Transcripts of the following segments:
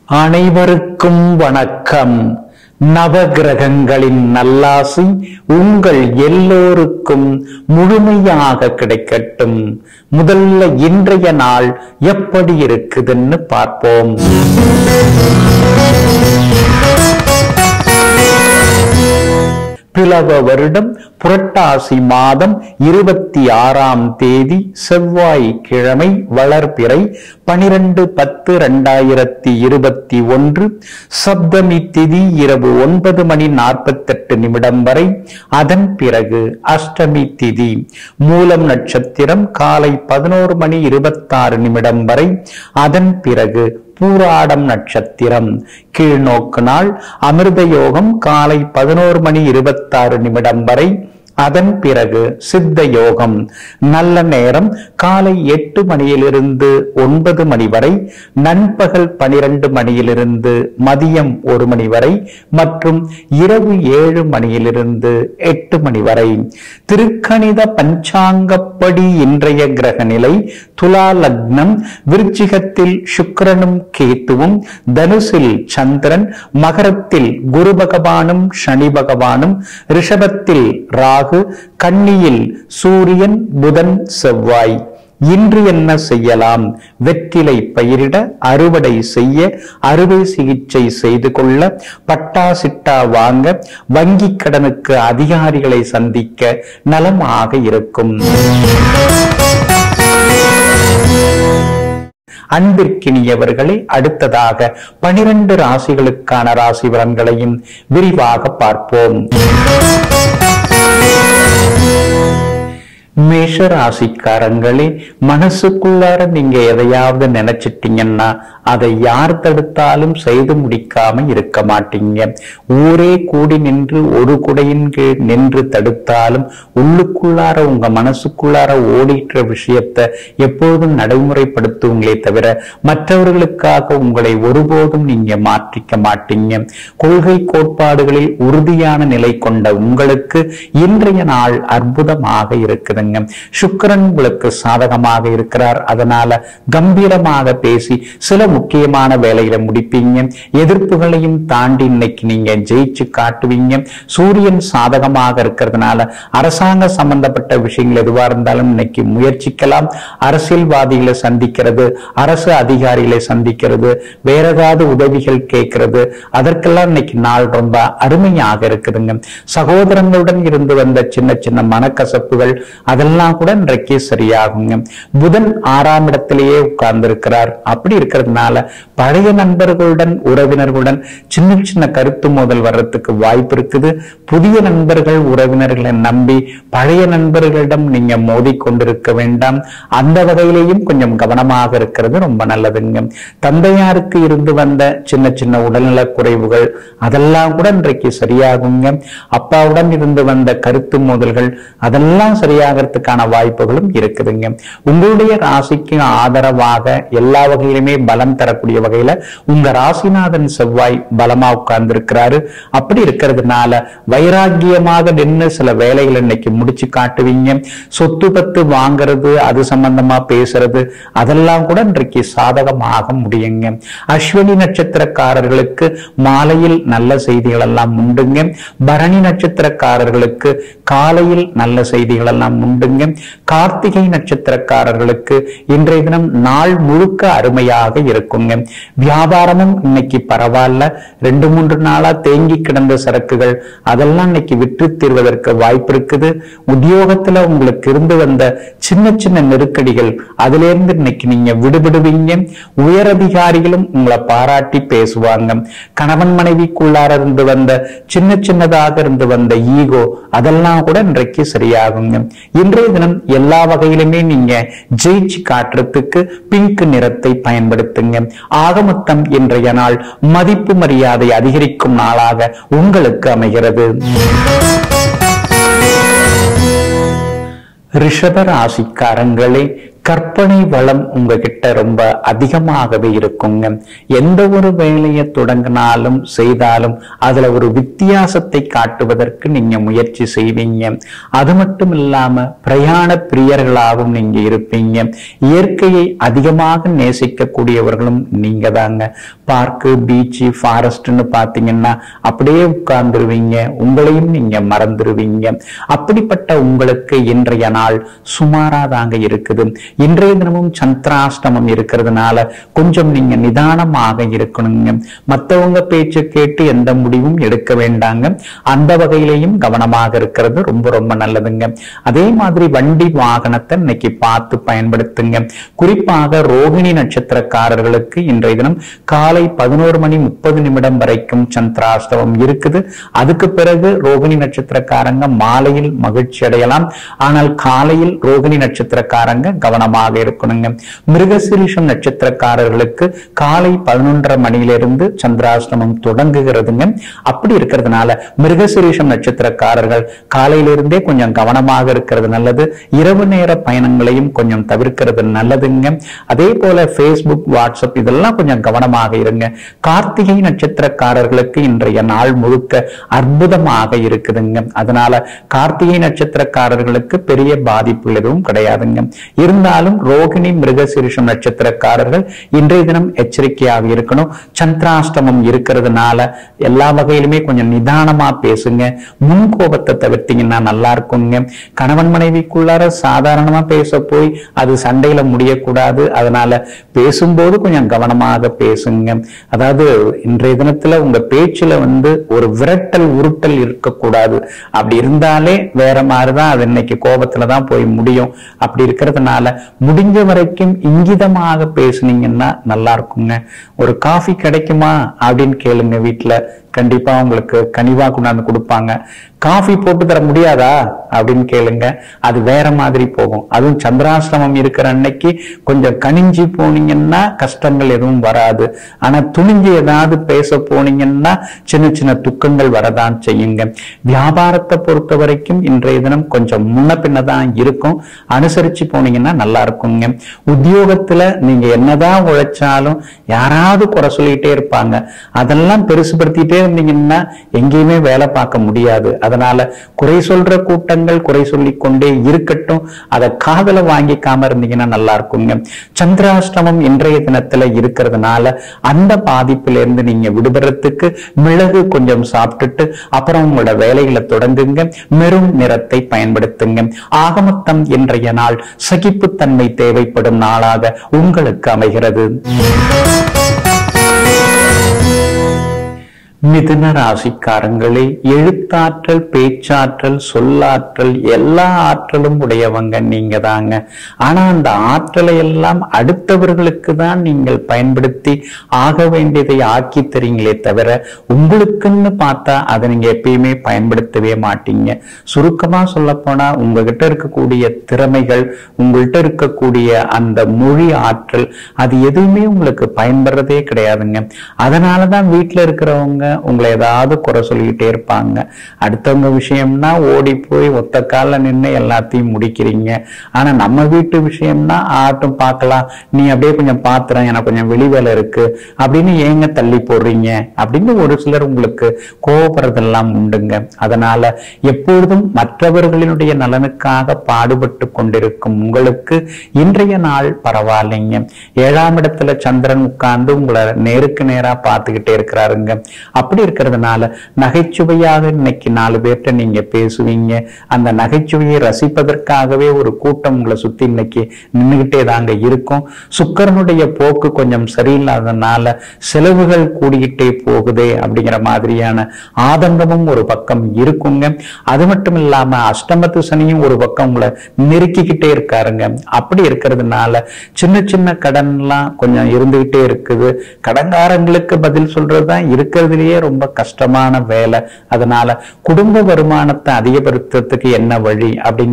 அனைவருக்கும் வணக்கம் நவகிரகங்களின் நல்லாசி உங்கள் எல்லோருக்கும் முழுமையாக கிடைக்கட்டும் முதல்ல இன்றைய நாள் எப்படி இருக்குதுன்னு பார்ப்போம் பிளவ வருடம் புரட்டாசி மாதம் இருபத்தி ஆறாம் தேதி செவ்வாய்க்கிழமை வளர்பிறை பனிரெண்டு பத்து இரண்டாயிரத்தி இருபத்தி ஒன்று சப்தமி திதி இரவு ஒன்பது மணி நாற்பத்தெட்டு நிமிடம் வரை அதன் பிறகு அஷ்டமி திதி மூலம் நட்சத்திரம் காலை பதினோரு மணி இருபத்தாறு நிமிடம் வரை அதன் பிறகு பூராடம் நட்சத்திரம் கீழ்நோக்கு நாள் அமிர்த யோகம் காலை பதினோரு மணி இருபத்தாறு நிமிடம் வரை அதன் பிறகு சித்த யோகம் நல்ல நேரம் காலை எட்டு மணியிலிருந்து ஒன்பது மணி வரை நண்பகல் பனிரெண்டு மணியிலிருந்து மதியம் ஒரு மணி வரை மற்றும் இரவு ஏழு மணியிலிருந்து எட்டு மணி வரை திருக்கணித பஞ்சாங்கப்படி இன்றைய கிரக நிலை துலா லக்னம் விருச்சிகத்தில் சுக்கிரனும் கேத்துவும் தனுசில் சந்திரன் மகரத்தில் குரு பகவானும் சனி பகவானும் ரிஷபத்தில் ராகு கன்னியில் சூரியன் புதன் செவ்வாய் இன்று என்ன செய்யலாம் வெற்றிலை பயிரிட அறுவடை செய்ய அறுவை சிகிச்சை செய்து கொள்ள பட்டா சிட்டா வாங்க வங்கி கடனுக்கு அதிகாரிகளை சந்திக்க நலமாக இருக்கும் அன்பிற்கினியவர்களே அடுத்ததாக பனிரெண்டு ராசிகளுக்கான ராசி பலன்களையும் விரிவாக பார்ப்போம் மேஷ ராசிக்காரங்களே மனசுக்குள்ளார நீங்க எதையாவது நினைச்சிட்டீங்கன்னா அதை யார் தடுத்தாலும் செய்து முடிக்காம இருக்க மாட்டீங்க ஊரே கூடி நின்று ஒரு குடையின் கீழ் நின்று தடுத்தாலும் உள்ளுக்குள்ளார உங்க மனசுக்குள்ளார ஓடிட்ட விஷயத்தை எப்போதும் நடைமுறைப்படுத்துவங்களே தவிர மற்றவர்களுக்காக உங்களை ஒருபோதும் நீங்க மாற்றிக்க மாட்டீங்க கொள்கை கோட்பாடுகளில் உறுதியான நிலை கொண்ட உங்களுக்கு இன்றைய நாள் அற்புதமாக இருக்குதுங்க சுக்கிரன் உங்களுக்கு சாதகமாக இருக்கிறார் அதனால கம்பீரமாக பேசி சில முக்கியமான வேலைகளை முடிப்பீங்க எதிர்ப்புகளையும் தாண்டி இன்னைக்கு நீங்க ஜெயிச்சு காட்டுவீங்க சூரியன் சாதகமாக இருக்கிறதுனால அரசாங்க சம்பந்தப்பட்ட விஷயங்கள் எதுவா இருந்தாலும் இன்னைக்கு முயற்சிக்கலாம் அரசியல்வாதிகளை சந்திக்கிறது அரசு அதிகாரிகளை சந்திக்கிறது வேற ஏதாவது உதவிகள் கேட்கிறது அதற்கெல்லாம் இன்னைக்கு நாள் ரொம்ப அருமையாக இருக்குதுங்க சகோதரங்களுடன் இருந்து வந்த சின்ன சின்ன மனக்கசப்புகள் அதெல்லாம் கூட இன்றைக்கு சரியாகுங்க புதன் ஆறாம் இடத்திலேயே உட்கார்ந்து இருக்கிறார் அப்படி இருக்கிறதுனால பழைய நண்பர்களுடன் உறவினர்களுடன் சின்ன சின்ன கருத்து மோதல் வர்றதுக்கு வாய்ப்பு இருக்குது புதிய நண்பர்கள் உறவினர்களை நம்பி பழைய நண்பர்களிடம் நீங்க மோதி கொண்டிருக்க வேண்டாம் அந்த வகையிலேயும் கொஞ்சம் கவனமாக இருக்கிறது ரொம்ப நல்லதுங்க தந்தையாருக்கு இருந்து வந்த சின்ன சின்ன உடல்நல குறைவுகள் அதெல்லாம் கூட இன்றைக்கு சரியாகுங்க அப்பாவுடன் இருந்து வந்த கருத்து மோதல்கள் அதெல்லாம் சரியாகிறதுக்கான வாய்ப்புகளும் இருக்குதுங்க உங்களுடைய ராசிக்கு ஆதரவாக எல்லா வகையிலுமே பலம் தரக்கூடிய வகையில உங்க ராசிநாதன் செவ்வாய் பலமா உட்கார்ந்து இருக்கிறாரு அப்படி இருக்கிறதுனால வைராக்கியமாக நின்று சில வேலைகளை இன்னைக்கு முடிச்சு காட்டுவீங்க சொத்து பத்து வாங்குறது அது சம்பந்தமா பேசுறது அதெல்லாம் கூட இன்றைக்கு சாதகமாக முடியுங்க அஸ்வினி நட்சத்திரக்காரர்களுக்கு மாலையில் நல்ல செய்திகள் எல்லாம் உண்டுங்க பரணி நட்சத்திரக்காரர்களுக்கு காலையில் நல்ல செய்திகள் எல்லாம் உண்டுங்க கார்த்திகை நட்சத்திரக்காரர்களுக்கு இன்றைய தினம் நாள் முழுக்க அருமையாக இருக்குங்க வியாபாரமும் இன்னைக்கு பரவாயில்ல ரெண்டு மூன்று நாளா தேங்கி கிடந்த சரக்குகள் அதெல்லாம் இன்னைக்கு விற்று தீர்வதற்கு வாய்ப்பு இருக்குது உத்தியோகத்துல உங்களுக்கு இருந்து வந்த சின்ன சின்ன நெருக்கடிகள் அதுல இருந்து இன்னைக்கு நீங்க விடுபடுவீங்க உயரதிகாரிகளும் உங்களை பாராட்டி பேசுவாங்க கணவன் மனைவிக்குள்ளார இருந்து வந்த சின்ன சின்னதாக இருந்து வந்த ஈகோ அதெல்லாம் கூட இன்றைக்கு சரியாகுங்க இன்றைய தினம் எல்லா வகையிலுமே நீங்க ஜெயிச்சு காட்டுறதுக்கு பிங்க் நிறத்தை பயன்படுத்துங்க ஆக மொத்தம் இன்றைய நாள் மதிப்பு மரியாதை அதிகரிக்கும் நாளாக உங்களுக்கு அமைகிறது ரிஷப ராசிக்காரங்களே கற்பனை வளம் உங்ககிட்ட ரொம்ப அதிகமாகவே இருக்குங்க எந்த ஒரு வேலையை தொடங்கினாலும் செய்தாலும் அதுல ஒரு வித்தியாசத்தை காட்டுவதற்கு நீங்க முயற்சி செய்வீங்க அது மட்டும் இல்லாம பிரயாண பிரியர்களாகவும் நீங்க இருப்பீங்க இயற்கையை அதிகமாக நேசிக்கக்கூடியவர்களும் நீங்க தாங்க பார்க்கு பீச்சு ஃபாரஸ்ட்னு பாத்தீங்கன்னா அப்படியே உட்கார்ந்துருவீங்க உங்களையும் நீங்க மறந்துருவீங்க அப்படிப்பட்ட உங்களுக்கு இன்றைய நாள் சுமாரா தாங்க இருக்குது இன்றைய தினமும் சந்திராஷ்டமம் இருக்கிறதுனால கொஞ்சம் நீங்க நிதானமாக இருக்கணுங்க மத்தவங்க பேச்சு கேட்டு எந்த முடிவும் எடுக்க வேண்டாங்க அந்த வகையிலையும் கவனமாக இருக்கிறது ரொம்ப ரொம்ப நல்லதுங்க அதே மாதிரி வண்டி வாகனத்தை இன்னைக்கு பார்த்து பயன்படுத்துங்க குறிப்பாக ரோகிணி நட்சத்திரக்காரர்களுக்கு இன்றைய தினம் காலை பதினோரு மணி முப்பது நிமிடம் வரைக்கும் சந்திராஷ்டமம் இருக்குது அதுக்கு பிறகு ரோகிணி நட்சத்திரக்காரங்க மாலையில் மகிழ்ச்சி அடையலாம் ஆனால் காலையில் ரோகிணி நட்சத்திரக்காரங்க கவனமாக இருக்கணுங்க மிருகசிரீஷம் நட்சத்திரக்காரர்களுக்கு காலை பதினொன்றரை மணியிலிருந்து சந்திராஷ்டமம் தொடங்குகிறதுங்க அப்படி இருக்கிறதுனால மிருகசிரீஷம் நட்சத்திரக்காரர்கள் காலையிலிருந்தே கொஞ்சம் கவனமாக இருக்கிறது நல்லது இரவு நேர பயணங்களையும் கொஞ்சம் தவிர்க்கிறது நல்லதுங்க அதே போல ஃபேஸ்புக் வாட்ஸ்அப் இதெல்லாம் கொஞ்சம் கவனமாக இருங்க கார்த்திகை நட்சத்திரக்காரர்களுக்கு இன்றைய நாள் முழுக்க அற்புதமாக இருக்குதுங்க அதனால கார்த்திகை நட்சத்திரக்காரர்களுக்கு பெரிய பாதிப்புகள் எதுவும் கிடையாதுங்க இருந்தாலும் ரோகிணி மிருகசிரிஷம் நட்சத்திரக்காரர்கள் இன்றைய தினம் எச்சரிக்கையாக இருக்கணும் சந்திராஷ்டமம் இருக்கிறதுனால எல்லா வகையிலுமே கொஞ்சம் நிதானமா பேசுங்க முன் கோபத்தை தவிர்த்தீங்கன்னா நல்லா இருக்குங்க கணவன் மனைவிக்குள்ளார சாதாரணமா பேச போய் அது சண்டையில முடியக்கூடாது அதனால பேசும்போது கொஞ்சம் கவனமாக பேசுங்க அதாவது இன்றைய தினத்துல உங்க பேச்சுல வந்து ஒரு விரட்டல் உருட்டல் இருக்கக்கூடாது அப்படி இருந்தாலே வேற மாதிரிதான் அது இன்னைக்கு கோபத்துல தான் போய் முடியும் அப்படி இருக்கிறதுனால முடிஞ்ச வரைக்கும் இங்கிதமாக பேசுனீங்கன்னா நல்லா இருக்குங்க ஒரு காஃபி கிடைக்குமா அப்படின்னு கேளுங்க வீட்டுல கண்டிப்பா உங்களுக்கு கனிவா கொண்டாந்து கொடுப்பாங்க காஃபி போட்டு தர முடியாதா அப்படின்னு கேளுங்க அது வேற மாதிரி போகும் அதுவும் சந்திராசிரமம் இருக்கிற அன்னைக்கு கொஞ்சம் கனிஞ்சு போனீங்கன்னா கஷ்டங்கள் எதுவும் வராது ஆனா துணிஞ்சு ஏதாவது பேச போனீங்கன்னா சின்ன சின்ன துக்கங்கள் வரதான் செய்யுங்க வியாபாரத்தை பொறுத்த வரைக்கும் இன்றைய தினம் கொஞ்சம் முன்ன பின்னதான் இருக்கும் அனுசரிச்சு போனீங்கன்னா நல்லா இருக்குங்க உத்தியோகத்துல நீங்க என்னதான் உழைச்சாலும் யாராவது குறை சொல்லிட்டே இருப்பாங்க அதெல்லாம் பெருசுபடுத்திட்டே இருந்தீங்கன்னா எங்கேயுமே வேலை பார்க்க முடியாது அதனால குறை சொல்ற கூட்டங்கள் குறை சொல்லிக் கொண்டே இருக்கட்டும் அதை காதல வாங்கிக்காம இருந்தீங்கன்னா நல்லா இருக்குங்க சந்திராஷ்டமம் இன்றைய தினத்துல இருக்கிறதுனால அந்த பாதிப்புல இருந்து நீங்க விடுபடுறதுக்கு மிளகு கொஞ்சம் சாப்பிட்டுட்டு அப்புறம் உங்களோட வேலைகளை தொடங்குங்க மெரும் நிறத்தை பயன்படுத்துங்க ஆகமொத்தம் இன்றைய நாள் சகிப்புத்தன்மை தேவைப்படும் நாளாக உங்களுக்கு அமைகிறது மிதுன ராசிக்காரங்களே எழுத்தாற்றல் பேச்சாற்றல் சொல்லாற்றல் எல்லா ஆற்றலும் உடையவங்க நீங்க தாங்க ஆனா அந்த ஆற்றலை எல்லாம் அடுத்தவர்களுக்கு தான் நீங்கள் பயன்படுத்தி ஆக வேண்டியதை ஆக்கி தரீங்களே தவிர உங்களுக்குன்னு பார்த்தா அதை நீங்க எப்பயுமே பயன்படுத்தவே மாட்டீங்க சுருக்கமா சொல்ல போனா உங்ககிட்ட இருக்கக்கூடிய திறமைகள் உங்கள்கிட்ட இருக்கக்கூடிய அந்த மொழி ஆற்றல் அது எதுவுமே உங்களுக்கு பயன்படுறதே கிடையாதுங்க அதனாலதான் வீட்டுல இருக்கிறவங்க உங்களை ஏதாவது குறை சொல்லிக்கிட்டே இருப்பாங்க அடுத்தவங்க விஷயம்னா ஓடி போய் ஒத்த கால நின்று எல்லாத்தையும் முடிக்கிறீங்க ஆனா நம்ம வீட்டு விஷயம்னா ஆட்டும் பார்க்கலாம் நீ அப்படியே கொஞ்சம் பாத்துறேன் எனக்கு கொஞ்சம் வெளி வேலை இருக்கு அப்படின்னு ஏங்க தள்ளி போடுறீங்க அப்படின்னு ஒரு சிலர் உங்களுக்கு கோபப்படுறதெல்லாம் உண்டுங்க அதனால எப்பொழுதும் மற்றவர்களினுடைய நலனுக்காக பாடுபட்டு கொண்டிருக்கும் உங்களுக்கு இன்றைய நாள் பரவாயில்லைங்க ஏழாம் இடத்துல சந்திரன் உட்கார்ந்து உங்களை நேருக்கு நேரா பார்த்துக்கிட்டே இருக்கிறாருங்க அப்படி இருக்கிறதுனால நகைச்சுவையாக இன்னைக்கு நாலு பேர்கிட்ட நீங்க பேசுவீங்க அந்த நகைச்சுவையை ரசிப்பதற்காகவே ஒரு கூட்டம் உங்களை சுத்தி இன்னைக்கு நின்றுகிட்டே தாங்க இருக்கும் சுக்கரனுடைய போக்கு கொஞ்சம் சரியில்லாதனால செலவுகள் கூடிக்கிட்டே போகுதே அப்படிங்கிற மாதிரியான ஆதங்கமும் ஒரு பக்கம் இருக்குங்க அது மட்டும் இல்லாம அஷ்டமத்து சனியும் ஒரு பக்கம் உங்களை நெருக்கிக்கிட்டே இருக்காருங்க அப்படி இருக்கிறதுனால சின்ன சின்ன கடன்லாம் கொஞ்சம் இருந்துகிட்டே இருக்குது கடன்காரங்களுக்கு பதில் சொல்றதுதான் இருக்கிறதுலயே ரொம்ப கஷ்டமான வேலை அதனால குடும்ப வருமானத்தை அதிகப்படுத்துறதுக்கு என்ன வழி அப்படின்னு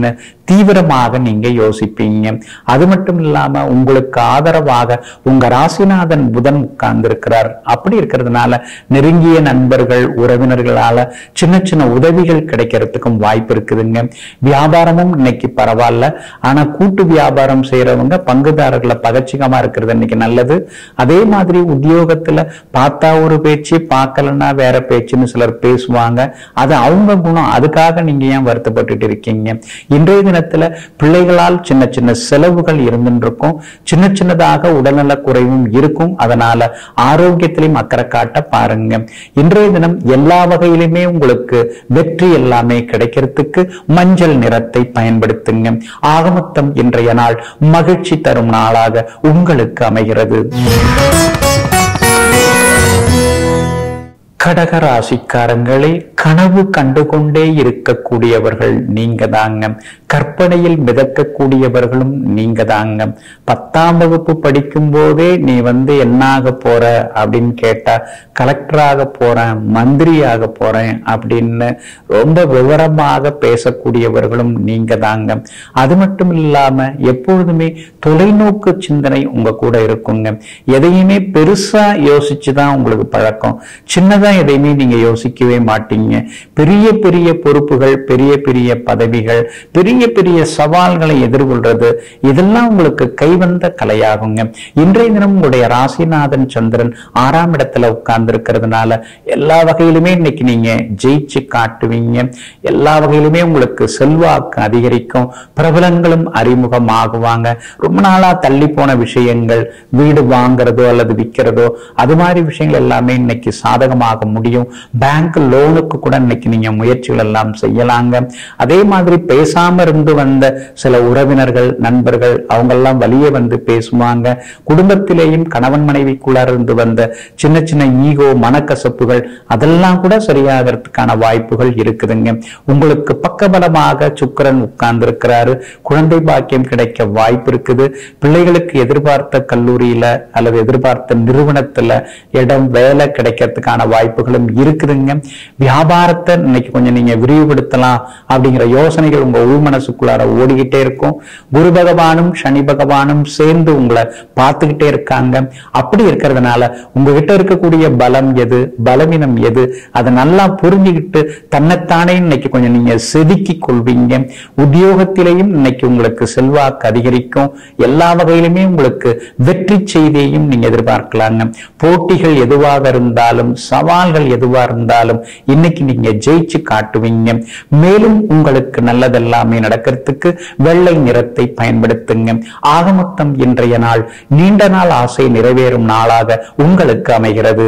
தீவிரமாக நீங்க யோசிப்பீங்க அது மட்டும் இல்லாம உங்களுக்கு ஆதரவாக உங்க ராசிநாதன் புதன் உட்கார்ந்து இருக்கிறார் அப்படி இருக்கிறதுனால நெருங்கிய நண்பர்கள் உறவினர்களால சின்ன சின்ன உதவிகள் கிடைக்கிறதுக்கும் வாய்ப்பு இருக்குதுங்க வியாபாரமும் இன்னைக்கு பரவாயில்ல ஆனா கூட்டு வியாபாரம் செய்யறவங்க பங்குதாரர்களை பகச்சிகமா இருக்கிறது இன்னைக்கு நல்லது அதே மாதிரி உத்தியோகத்துல பார்த்தா ஒரு பேச்சு பார்க்கலன்னா வேற பேச்சுன்னு சிலர் பேசுவாங்க அது அவங்க குணம் அதுக்காக நீங்க ஏன் வருத்தப்பட்டுட்டு இருக்கீங்க இன்றைய தினத்துல பிள்ளைகளால் சின்ன சின்ன செலவுகள் இருந்துருக்கும் சின்ன சின்னதாக உடல்நல குறைவும் இருக்கும் அதனால ஆரோக்கியத்திலையும் அக்கறை காட்ட பாருங்க இன்றைய தினம் எல்லா வகையிலுமே உங்களுக்கு வெற்றி எல்லாமே கிடைக்கிறதுக்கு மஞ்சள் நிறத்தை பயன்படுத்துங்க ஆகமொத்தம் இன்றைய நாள் மகிழ்ச்சி தரும் நாளாக உங்களுக்கு அமைகிறது கடக ராசிக்காரங்களே கனவு கண்டுகொண்டே இருக்கக்கூடியவர்கள் நீங்க தாங்க கற்பனையில் மிதக்கக்கூடியவர்களும் நீங்க தாங்க பத்தாம் வகுப்பு படிக்கும் போதே நீ வந்து என்னாக போற அப்படின்னு கேட்டா கலெக்டராக போறேன் மந்திரியாக போறேன் அப்படின்னு ரொம்ப விவரமாக பேசக்கூடியவர்களும் நீங்க தாங்க அது மட்டும் இல்லாம எப்பொழுதுமே தொலைநோக்கு சிந்தனை உங்க கூட இருக்குங்க எதையுமே பெருசா யோசிச்சுதான் உங்களுக்கு பழக்கம் சின்னதா எதையுமே நீங்க யோசிக்கவே மாட்டீங்க பெரிய பெரிய பொறுப்புகள் பெரிய பெரிய பதவிகள் பெரிய பெரிய சவால்களை எதிர்கொள்றது இதெல்லாம் உங்களுக்கு கைவந்த கலையாகுங்க இன்றைய தினம் உங்களுடைய ராசிநாதன் சந்திரன் ஆறாம் இடத்துல உட்கார்ந்து இருக்கிறதுனால எல்லா வகையிலுமே இன்னைக்கு நீங்க ஜெயிச்சு காட்டுவீங்க எல்லா வகையிலுமே உங்களுக்கு செல்வாக்கு அதிகரிக்கும் பிரபலங்களும் அறிமுகமாகுவாங்க ரொம்ப நாளா தள்ளி போன விஷயங்கள் வீடு வாங்குறதோ அல்லது விற்கிறதோ அது மாதிரி விஷயங்கள் எல்லாமே இன்னைக்கு சாதகமாக முடியும் பேங்க் லோனுக்கு கூட இன்னைக்கு நீங்க முயற்சிகள் எல்லாம் செய்யலாங்க அதே மாதிரி பேசாம இருந்து வந்த சில உறவினர்கள் நண்பர்கள் அவங்க எல்லாம் வெளியே வந்து பேசுவாங்க குடும்பத்திலேயும் கணவன் மனைவிக்குள்ளார இருந்து வந்த சின்ன சின்ன ஈகோ மனக்கசப்புகள் அதெல்லாம் கூட சரியாகிறதுக்கான வாய்ப்புகள் இருக்குதுங்க உங்களுக்கு பக்கபலமாக சுக்கிரன் உட்கார்ந்து இருக்கிறாரு குழந்தை பாக்கியம் கிடைக்க வாய்ப்பு இருக்குது பிள்ளைகளுக்கு எதிர்பார்த்த கல்லூரியில அல்லது எதிர்பார்த்த நிறுவனத்துல இடம் வேலை கிடைக்கிறதுக்கான வாய்ப்புகளும் இருக்குதுங்க வியாபாரத்தை இன்னைக்கு கொஞ்சம் நீங்க விரிவுபடுத்தலாம் அப்படிங்கிற யோசனைகள் உங்க உள் மனசுக்குள்ளார ஓடிக்கிட்டே இருக்கும் குரு பகவானும் சனி பகவானும் சேர்ந்து உங்களை பார்த்துக்கிட்டே இருக்காங்க அப்படி இருக்கிறதுனால உங்ககிட்ட இருக்கக்கூடிய பலம் எது பலவீனம் எது அதை நல்லா புரிஞ்சுக்கிட்டு தன்னைத்தானே இன்னைக்கு கொஞ்சம் நீங்க செதுக்கி கொள்வீங்க உத்தியோகத்திலேயும் இன்னைக்கு உங்களுக்கு செல்வாக்கு அதிகரிக்கும் எல்லா வகையிலுமே உங்களுக்கு வெற்றி செய்தியையும் நீங்க எதிர்பார்க்கலாங்க போட்டிகள் எதுவாக இருந்தாலும் சவால்கள் எதுவா இருந்தாலும் இன்னைக்கு நீங்க ஜெயிச்சு காட்டுவீங்க மேலும் உங்களுக்கு நல்லதெல்லாமே நடக்கிறதுக்கு வெள்ளை நிறத்தை பயன்படுத்துங்க ஆக மொத்தம் இன்றைய நாள் நீண்ட நாள் ஆசை நிறைவேறும் நாளாக உங்களுக்கு அமைகிறது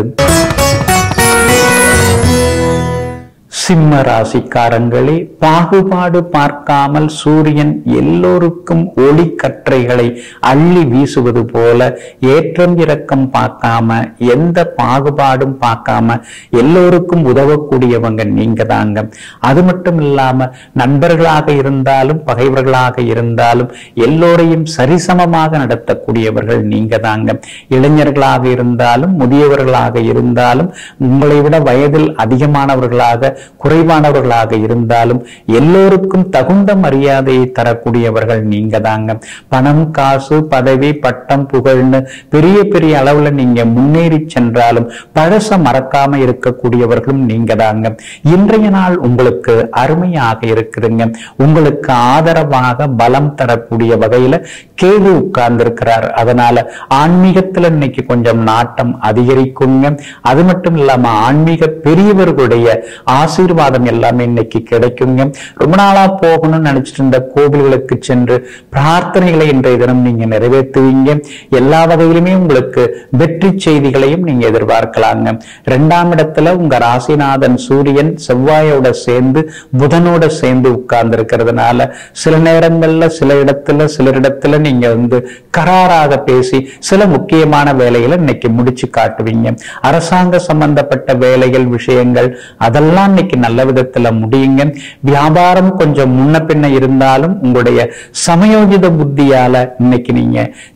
சிம்ம ராசிக்காரங்களே பாகுபாடு பார்க்காமல் சூரியன் எல்லோருக்கும் ஒளி கற்றைகளை அள்ளி வீசுவது போல ஏற்றம் இறக்கம் பார்க்காம எந்த பாகுபாடும் பார்க்காம எல்லோருக்கும் உதவக்கூடியவங்க நீங்க தாங்க அது மட்டும் இல்லாம நண்பர்களாக இருந்தாலும் பகைவர்களாக இருந்தாலும் எல்லோரையும் சரிசமமாக நடத்தக்கூடியவர்கள் நீங்க தாங்க இளைஞர்களாக இருந்தாலும் முதியவர்களாக இருந்தாலும் உங்களை விட வயதில் அதிகமானவர்களாக குறைவானவர்களாக இருந்தாலும் எல்லோருக்கும் தகுந்த மரியாதையை தரக்கூடியவர்கள் நீங்க தாங்க பணம் காசு பதவி பட்டம் புகழ்னு பெரிய பெரிய அளவுல நீங்க முன்னேறி சென்றாலும் பழச மறக்காம இருக்கக்கூடியவர்களும் நீங்க தாங்க இன்றைய நாள் உங்களுக்கு அருமையாக இருக்குதுங்க உங்களுக்கு ஆதரவாக பலம் தரக்கூடிய வகையில கேது உட்கார்ந்து இருக்கிறார் அதனால ஆன்மீகத்துல இன்னைக்கு கொஞ்சம் நாட்டம் அதிகரிக்குங்க அது மட்டும் இல்லாம ஆன்மீக பெரியவர்களுடைய ஆசீர்வாதம் எல்லாமே இன்னைக்கு கிடைக்குங்க ரொம்ப நாளா போகணும்னு நினைச்சிட்டு இருந்த கோவில்களுக்கு சென்று பிரார்த்தனைகளை இன்றைய தினம் நீங்க நிறைவேற்றுவீங்க எல்லா வகையிலுமே உங்களுக்கு வெற்றி செய்திகளையும் நீங்க எதிர்பார்க்கலாங்க இரண்டாம் இடத்துல உங்க ராசிநாதன் சூரியன் செவ்வாயோட சேர்ந்து புதனோட சேர்ந்து உட்கார்ந்து இருக்கிறதுனால சில நேரங்கள்ல சில இடத்துல சிலரிடத்துல நீங்க வந்து கராராக பேசி சில முக்கியமான வேலைகளை இன்னைக்கு முடிச்சு காட்டுவீங்க அரசாங்க சம்பந்தப்பட்ட வேலைகள் விஷயங்கள் அதெல்லாம் இன்னைக்கு நல்ல விதத்துல முடியுங்க வியாபாரம் கொஞ்சம் முன்ன பின்ன இருந்தாலும் உங்களுடைய சமயோஜித புத்தியால இன்னைக்கு நீங்க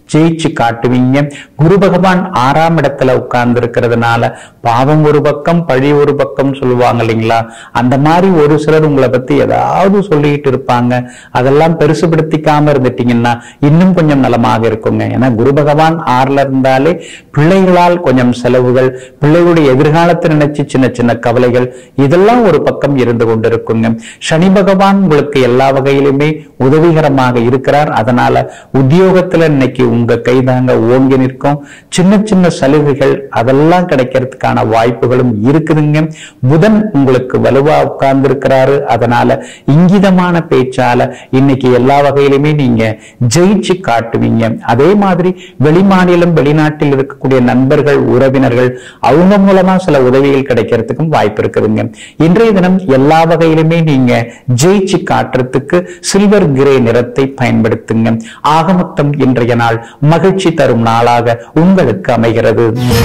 ஜெயிச்சு காட்டுவீங்க குரு பகவான் ஆறாம் இடத்துல உட்கார்ந்து இருக்கிறதுனால பாவம் ஒரு பக்கம் பழி ஒரு பக்கம் சொல்லுவாங்க இல்லைங்களா அந்த மாதிரி ஒரு சிலர் உங்களை பத்தி ஏதாவது சொல்லிட்டு இருப்பாங்க அதெல்லாம் பெருசுபடுத்திக்காம இருந்துட்டீங்கன்னா இன்னும் கொஞ்சம் நலமாக இருக்குங்க ஏன்னா குரு பகவான் ஆறுல இருந்தாலே பிள்ளைகளால் கொஞ்சம் செலவுகள் பிள்ளைகளுடைய எதிர்காலத்தை நினைச்சு சின்ன சின்ன கவலைகள் இதெல்லாம் ஒரு பக்கம் இருந்து கொண்டிருக்குங்க சனி பகவான் உங்களுக்கு எல்லா வகையிலுமே உதவிகரமாக இருக்கிறார் அதனால உத்தியோகத்துல இன்னைக்கு உங்க கைதாங்க ஓங்கி நிற்கும் சின்ன சின்ன சலுகைகள் அதெல்லாம் கிடைக்கிறதுக்கான வாய்ப்புகளும் இருக்குதுங்க புதன் உங்களுக்கு வலுவா உட்கார்ந்து இருக்கிறாரு அதனால இங்கிதமான பேச்சால இன்னைக்கு எல்லா வகையிலுமே நீங்க ஜெயிச்சு காட்டுவீங்க அதே மாதிரி வெளிமாநிலம் வெளிநாட்டில் இருக்கக்கூடிய நண்பர்கள் உறவினர்கள் அவங்க மூலமா சில உதவிகள் கிடைக்கிறதுக்கும் வாய்ப்பு இருக்குதுங்க இன்றைய தினம் எல்லா வகையிலுமே நீங்க ஜெயிச்சு காட்டுறதுக்கு சில்வர் கிரே நிறத்தை பயன்படுத்துங்க ஆக மொத்தம் இன்றைய நாள் மகிழ்ச்சி தரும் நாளாக உங்களுக்கு அமைகிறது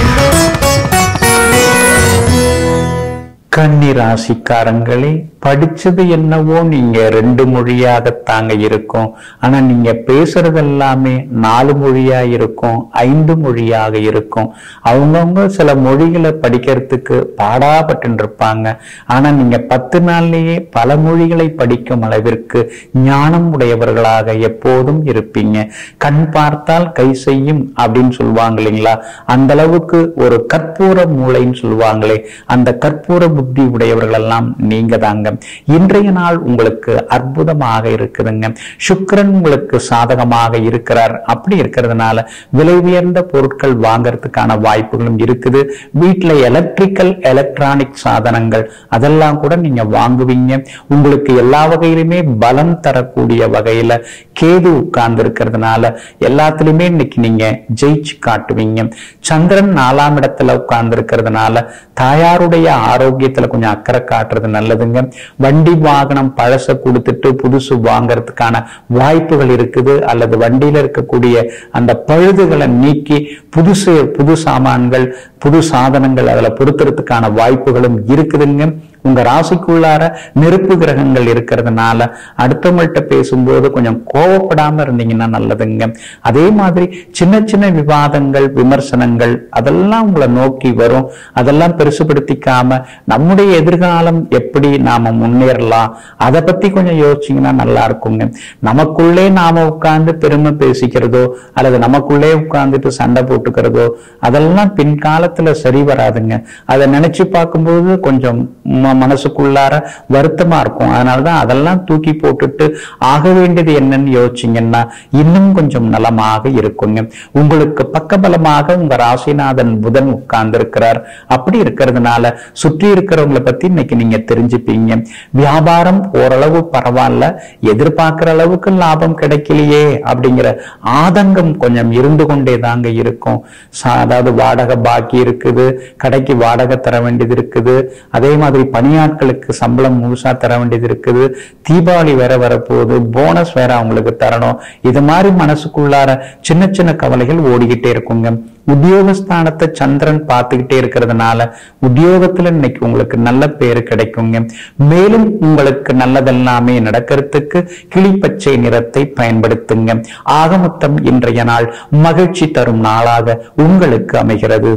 கன்னி ராசிக்காரங்களே படிச்சது என்னவோ நீங்க ரெண்டு மொழியாகத்தாங்க இருக்கும் ஆனா நீங்க பேசுறது எல்லாமே நாலு மொழியா இருக்கும் ஐந்து மொழியாக இருக்கும் அவங்கவுங்க சில மொழிகளை படிக்கிறதுக்கு பாடாப்பட்டு இருப்பாங்க ஆனா நீங்க பத்து நாள்லயே பல மொழிகளை படிக்கும் அளவிற்கு ஞானம் உடையவர்களாக எப்போதும் இருப்பீங்க கண் பார்த்தால் கை செய்யும் அப்படின்னு சொல்லுவாங்க இல்லைங்களா அந்த அளவுக்கு ஒரு கற்பூர மூளைன்னு சொல்லுவாங்களே அந்த கற்பூர புத்தி உடையவர்கள் எல்லாம் நீங்க தாங்க இன்றைய நாள் உங்களுக்கு அற்புதமாக இருக்குதுங்க சுக்கிரன் உங்களுக்கு சாதகமாக இருக்கிறார் அப்படி இருக்கிறதுனால விலை உயர்ந்த பொருட்கள் வாங்கறதுக்கான வாய்ப்புகளும் இருக்குது வீட்டுல எலக்ட்ரிக்கல் எலக்ட்ரானிக் சாதனங்கள் அதெல்லாம் கூட நீங்க வாங்குவீங்க உங்களுக்கு எல்லா வகையிலுமே பலம் தரக்கூடிய வகையில கேது உட்கார்ந்து இருக்கிறதுனால எல்லாத்துலயுமே இன்னைக்கு நீங்க ஜெயிச்சு காட்டுவீங்க சந்திரன் நாலாம் இடத்துல உட்கார்ந்து இருக்கிறதுனால தாயாருடைய ஆரோக்கியத்துல கொஞ்சம் அக்கறை காட்டுறது நல்லதுங்க வண்டி வாகனம் பழச கொடுத்துட்டு புதுசு வாங்கறதுக்கான வாய்ப்புகள் இருக்குது அல்லது வண்டியில இருக்கக்கூடிய அந்த பழுதுகளை நீக்கி புதுசு புது சாமான்கள் புது சாதனங்கள் அதுல பொருத்துறதுக்கான வாய்ப்புகளும் இருக்குதுங்க உங்க ராசிக்குள்ளார நெருப்பு கிரகங்கள் இருக்கிறதுனால அடுத்தவங்கள்ட்ட பேசும்போது கொஞ்சம் கோவப்படாம இருந்தீங்கன்னா நல்லதுங்க அதே மாதிரி சின்ன சின்ன விவாதங்கள் விமர்சனங்கள் அதெல்லாம் உங்களை நோக்கி வரும் அதெல்லாம் பெருசுபடுத்திக்காம நம்முடைய எதிர்காலம் எப்படி நாம முன்னேறலாம் அதை பத்தி கொஞ்சம் யோசிச்சீங்கன்னா நல்லா இருக்குங்க நமக்குள்ளே நாம உட்கார்ந்து பெருமை பேசிக்கிறதோ அல்லது நமக்குள்ளே உட்கார்ந்துட்டு சண்டை போட்டுக்கிறதோ அதெல்லாம் பின்காலத்துல சரி வராதுங்க அதை நினைச்சு பார்க்கும்போது கொஞ்சம் ம- மனசுக்குள்ளார வருத்தமா இருக்கும் அதனாலதான் அதெல்லாம் தூக்கி போட்டுட்டு ஆக வேண்டியது என்னன்னு யோசிச்சீங்கன்னா இன்னும் கொஞ்சம் நலமாக இருக்குங்க உங்களுக்கு பக்கபலமாக உங்க ராசிநாதன் புதன் உட்கார்ந்து இருக்கிறார் அப்படி இருக்கிறதுனால சுற்றி இருக்கிறவங்களை பத்தி இன்னைக்கு நீங்க தெரிஞ்சுப்பீங்க வியாபாரம் ஓரளவு பரவாயில்ல எதிர்பார்க்கிற அளவுக்கு லாபம் கிடைக்கலையே அப்படிங்கிற ஆதங்கம் கொஞ்சம் இருந்து கொண்டே தாங்க இருக்கும் சா- அதாவது வாடகை பாக்கி இருக்குது கடைக்கு வாடகை தர வேண்டியது இருக்குது அதே மாதிரி பணியாட்களுக்கு சம்பளம் முழுசா தர வேண்டியது இருக்குது தீபாவளி வேற வரப்போகுது போனஸ் வேற அவங்களுக்கு தரணும் இது மாதிரி மனசுக்குள்ளார சின்ன சின்ன கவலைகள் ஓடிக்கிட்டே இருக்குங்க உத்தியோகஸ்தானத்தை சந்திரன் பார்த்துக்கிட்டே இருக்கிறதுனால உத்தியோகத்துல இன்னைக்கு உங்களுக்கு நல்ல பேரு கிடைக்குங்க மேலும் உங்களுக்கு நல்லதெல்லாமே நடக்கிறதுக்கு கிளிப்பச்சை நிறத்தை பயன்படுத்துங்க ஆக மொத்தம் இன்றைய நாள் மகிழ்ச்சி தரும் நாளாக உங்களுக்கு அமைகிறது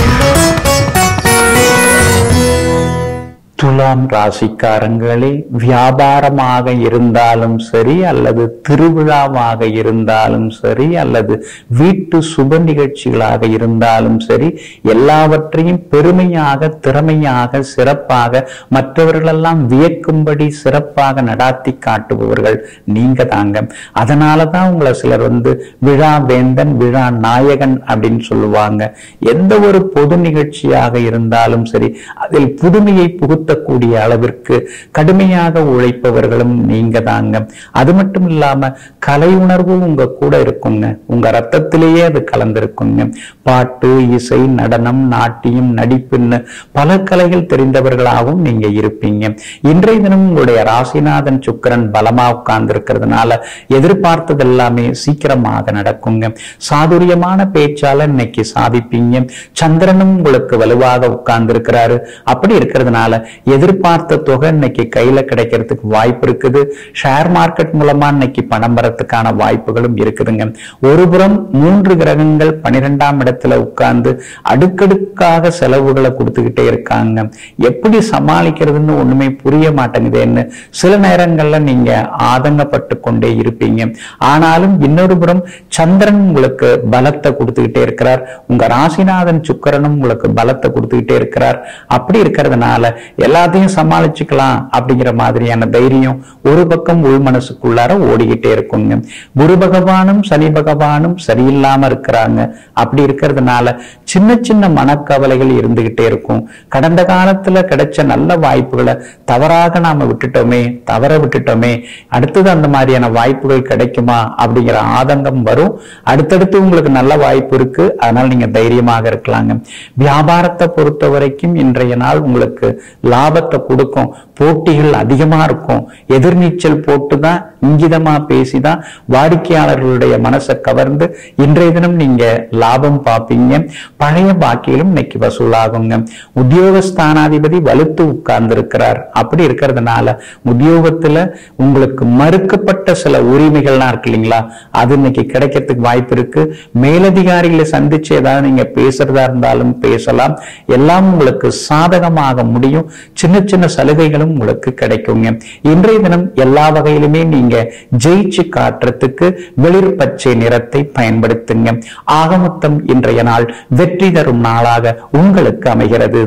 துலாம் ராசிக்காரங்களே வியாபாரமாக இருந்தாலும் சரி அல்லது திருவிழாவாக இருந்தாலும் சரி அல்லது வீட்டு சுப நிகழ்ச்சிகளாக இருந்தாலும் சரி எல்லாவற்றையும் பெருமையாக திறமையாக சிறப்பாக மற்றவர்களெல்லாம் வியக்கும்படி சிறப்பாக நடாத்தி காட்டுபவர்கள் நீங்க தாங்க அதனாலதான் உங்களை சிலர் வந்து விழா வேந்தன் விழா நாயகன் அப்படின்னு சொல்லுவாங்க எந்த ஒரு பொது நிகழ்ச்சியாக இருந்தாலும் சரி அதில் புதுமையை புகுத்தக்கூடிய அளவிற்கு கடுமையாக உழைப்பவர்களும் நீங்க தாங்க அது மட்டும் இல்லாம கலை உணர்வு உங்க கூட இருக்குங்க உங்க ரத்தத்திலேயே அது கலந்திருக்குங்க பாட்டு இசை நடனம் நாட்டியம் நடிப்புன்னு பல கலைகள் தெரிந்தவர்களாகவும் நீங்க இருப்பீங்க இன்றைய தினம் உங்களுடைய ராசிநாதன் சுக்கிரன் பலமா உட்கார்ந்து இருக்கிறதுனால எதிர்பார்த்தது எல்லாமே சீக்கிரமாக நடக்குங்க சாதுரியமான பேச்சால இன்னைக்கு சாதிப்பீங்க சந்திரனும் உங்களுக்கு வலுவாக உட்கார்ந்து இருக்கிறாரு அப்படி இருக்கிறதுனால எதிர்பார்த்த தொகை இன்னைக்கு கையில கிடைக்கிறதுக்கு வாய்ப்பு இருக்குது ஷேர் மார்க்கெட் மூலமா இன்னைக்கு பணம் வரத்துக்கான வாய்ப்புகளும் இருக்குதுங்க ஒருபுறம் மூன்று கிரகங்கள் பனிரெண்டாம் இடத்துல உட்கார்ந்து அடுக்கடுக்காக செலவுகளை கொடுத்துக்கிட்டே இருக்காங்க எப்படி சமாளிக்கிறதுன்னு ஒண்ணுமே புரிய மாட்டேங்குதேன்னு சில நேரங்கள்ல நீங்க ஆதங்கப்பட்டு கொண்டே இருப்பீங்க ஆனாலும் இன்னொரு புறம் சந்திரன் உங்களுக்கு பலத்தை கொடுத்துக்கிட்டே இருக்கிறார் உங்க ராசிநாதன் சுக்கரனும் உங்களுக்கு பலத்தை கொடுத்துக்கிட்டே இருக்கிறார் அப்படி இருக்கிறதுனால எல்லாத்தையும் சமாளிச்சுக்கலாம் அப்படிங்கிற மாதிரியான தைரியம் ஒரு பக்கம் உள் மனசுக்குள்ளார ஓடிக்கிட்டே இருக்குங்க குரு பகவானும் சனி பகவானும் சரியில்லாம இருக்கிறாங்க அப்படி இருக்கிறதுனால சின்ன சின்ன மனக்கவலைகள் இருந்துகிட்டே இருக்கும் கடந்த காலத்துல கிடைச்ச நல்ல வாய்ப்புகளை தவறாக நாம விட்டுட்டோமே தவற விட்டுட்டோமே அடுத்தது அந்த மாதிரியான வாய்ப்புகள் கிடைக்குமா அப்படிங்கிற ஆதங்கம் வரும் அடுத்தடுத்து உங்களுக்கு நல்ல வாய்ப்பு இருக்கு அதனால நீங்க தைரியமாக இருக்கலாங்க வியாபாரத்தை பொறுத்த வரைக்கும் இன்றைய நாள் உங்களுக்கு லாபத்தை கொடுக்கும் போட்டிகள் அதிகமா இருக்கும் எதிர்நீச்சல் போட்டு தான் இங்கிதமா பேசிதான் வாடிக்கையாளர்களுடைய மனசை கவர்ந்து இன்றைய தினம் நீங்க லாபம் பார்ப்பீங்க பழைய பாக்கியிலும் இன்னைக்கு வசூலாகுங்க உத்தியோகஸ்தானாதிபதி வலுத்து உட்கார்ந்து இருக்கிறார் அப்படி இருக்கிறதுனால உத்தியோகத்துல உங்களுக்கு மறுக்கப்பட்ட சில உரிமைகள்லாம் இருக்கு இல்லைங்களா அது இன்னைக்கு கிடைக்கிறதுக்கு வாய்ப்பு இருக்கு மேலதிகாரிகளை சந்திச்சு ஏதாவது நீங்க பேசுறதா இருந்தாலும் பேசலாம் எல்லாம் உங்களுக்கு சாதகமாக முடியும் சின்ன சின்ன சலுகைகளும் உங்களுக்கு கிடைக்குங்க இன்றைய தினம் எல்லா வகையிலுமே நீங்க ஜெயிச்சு காட்டுறதுக்கு வெளிர் பச்சை நிறத்தை பயன்படுத்துங்க ஆகமொத்தம் இன்றைய நாள் வெற்றி தரும் நாளாக உங்களுக்கு அமைகிறது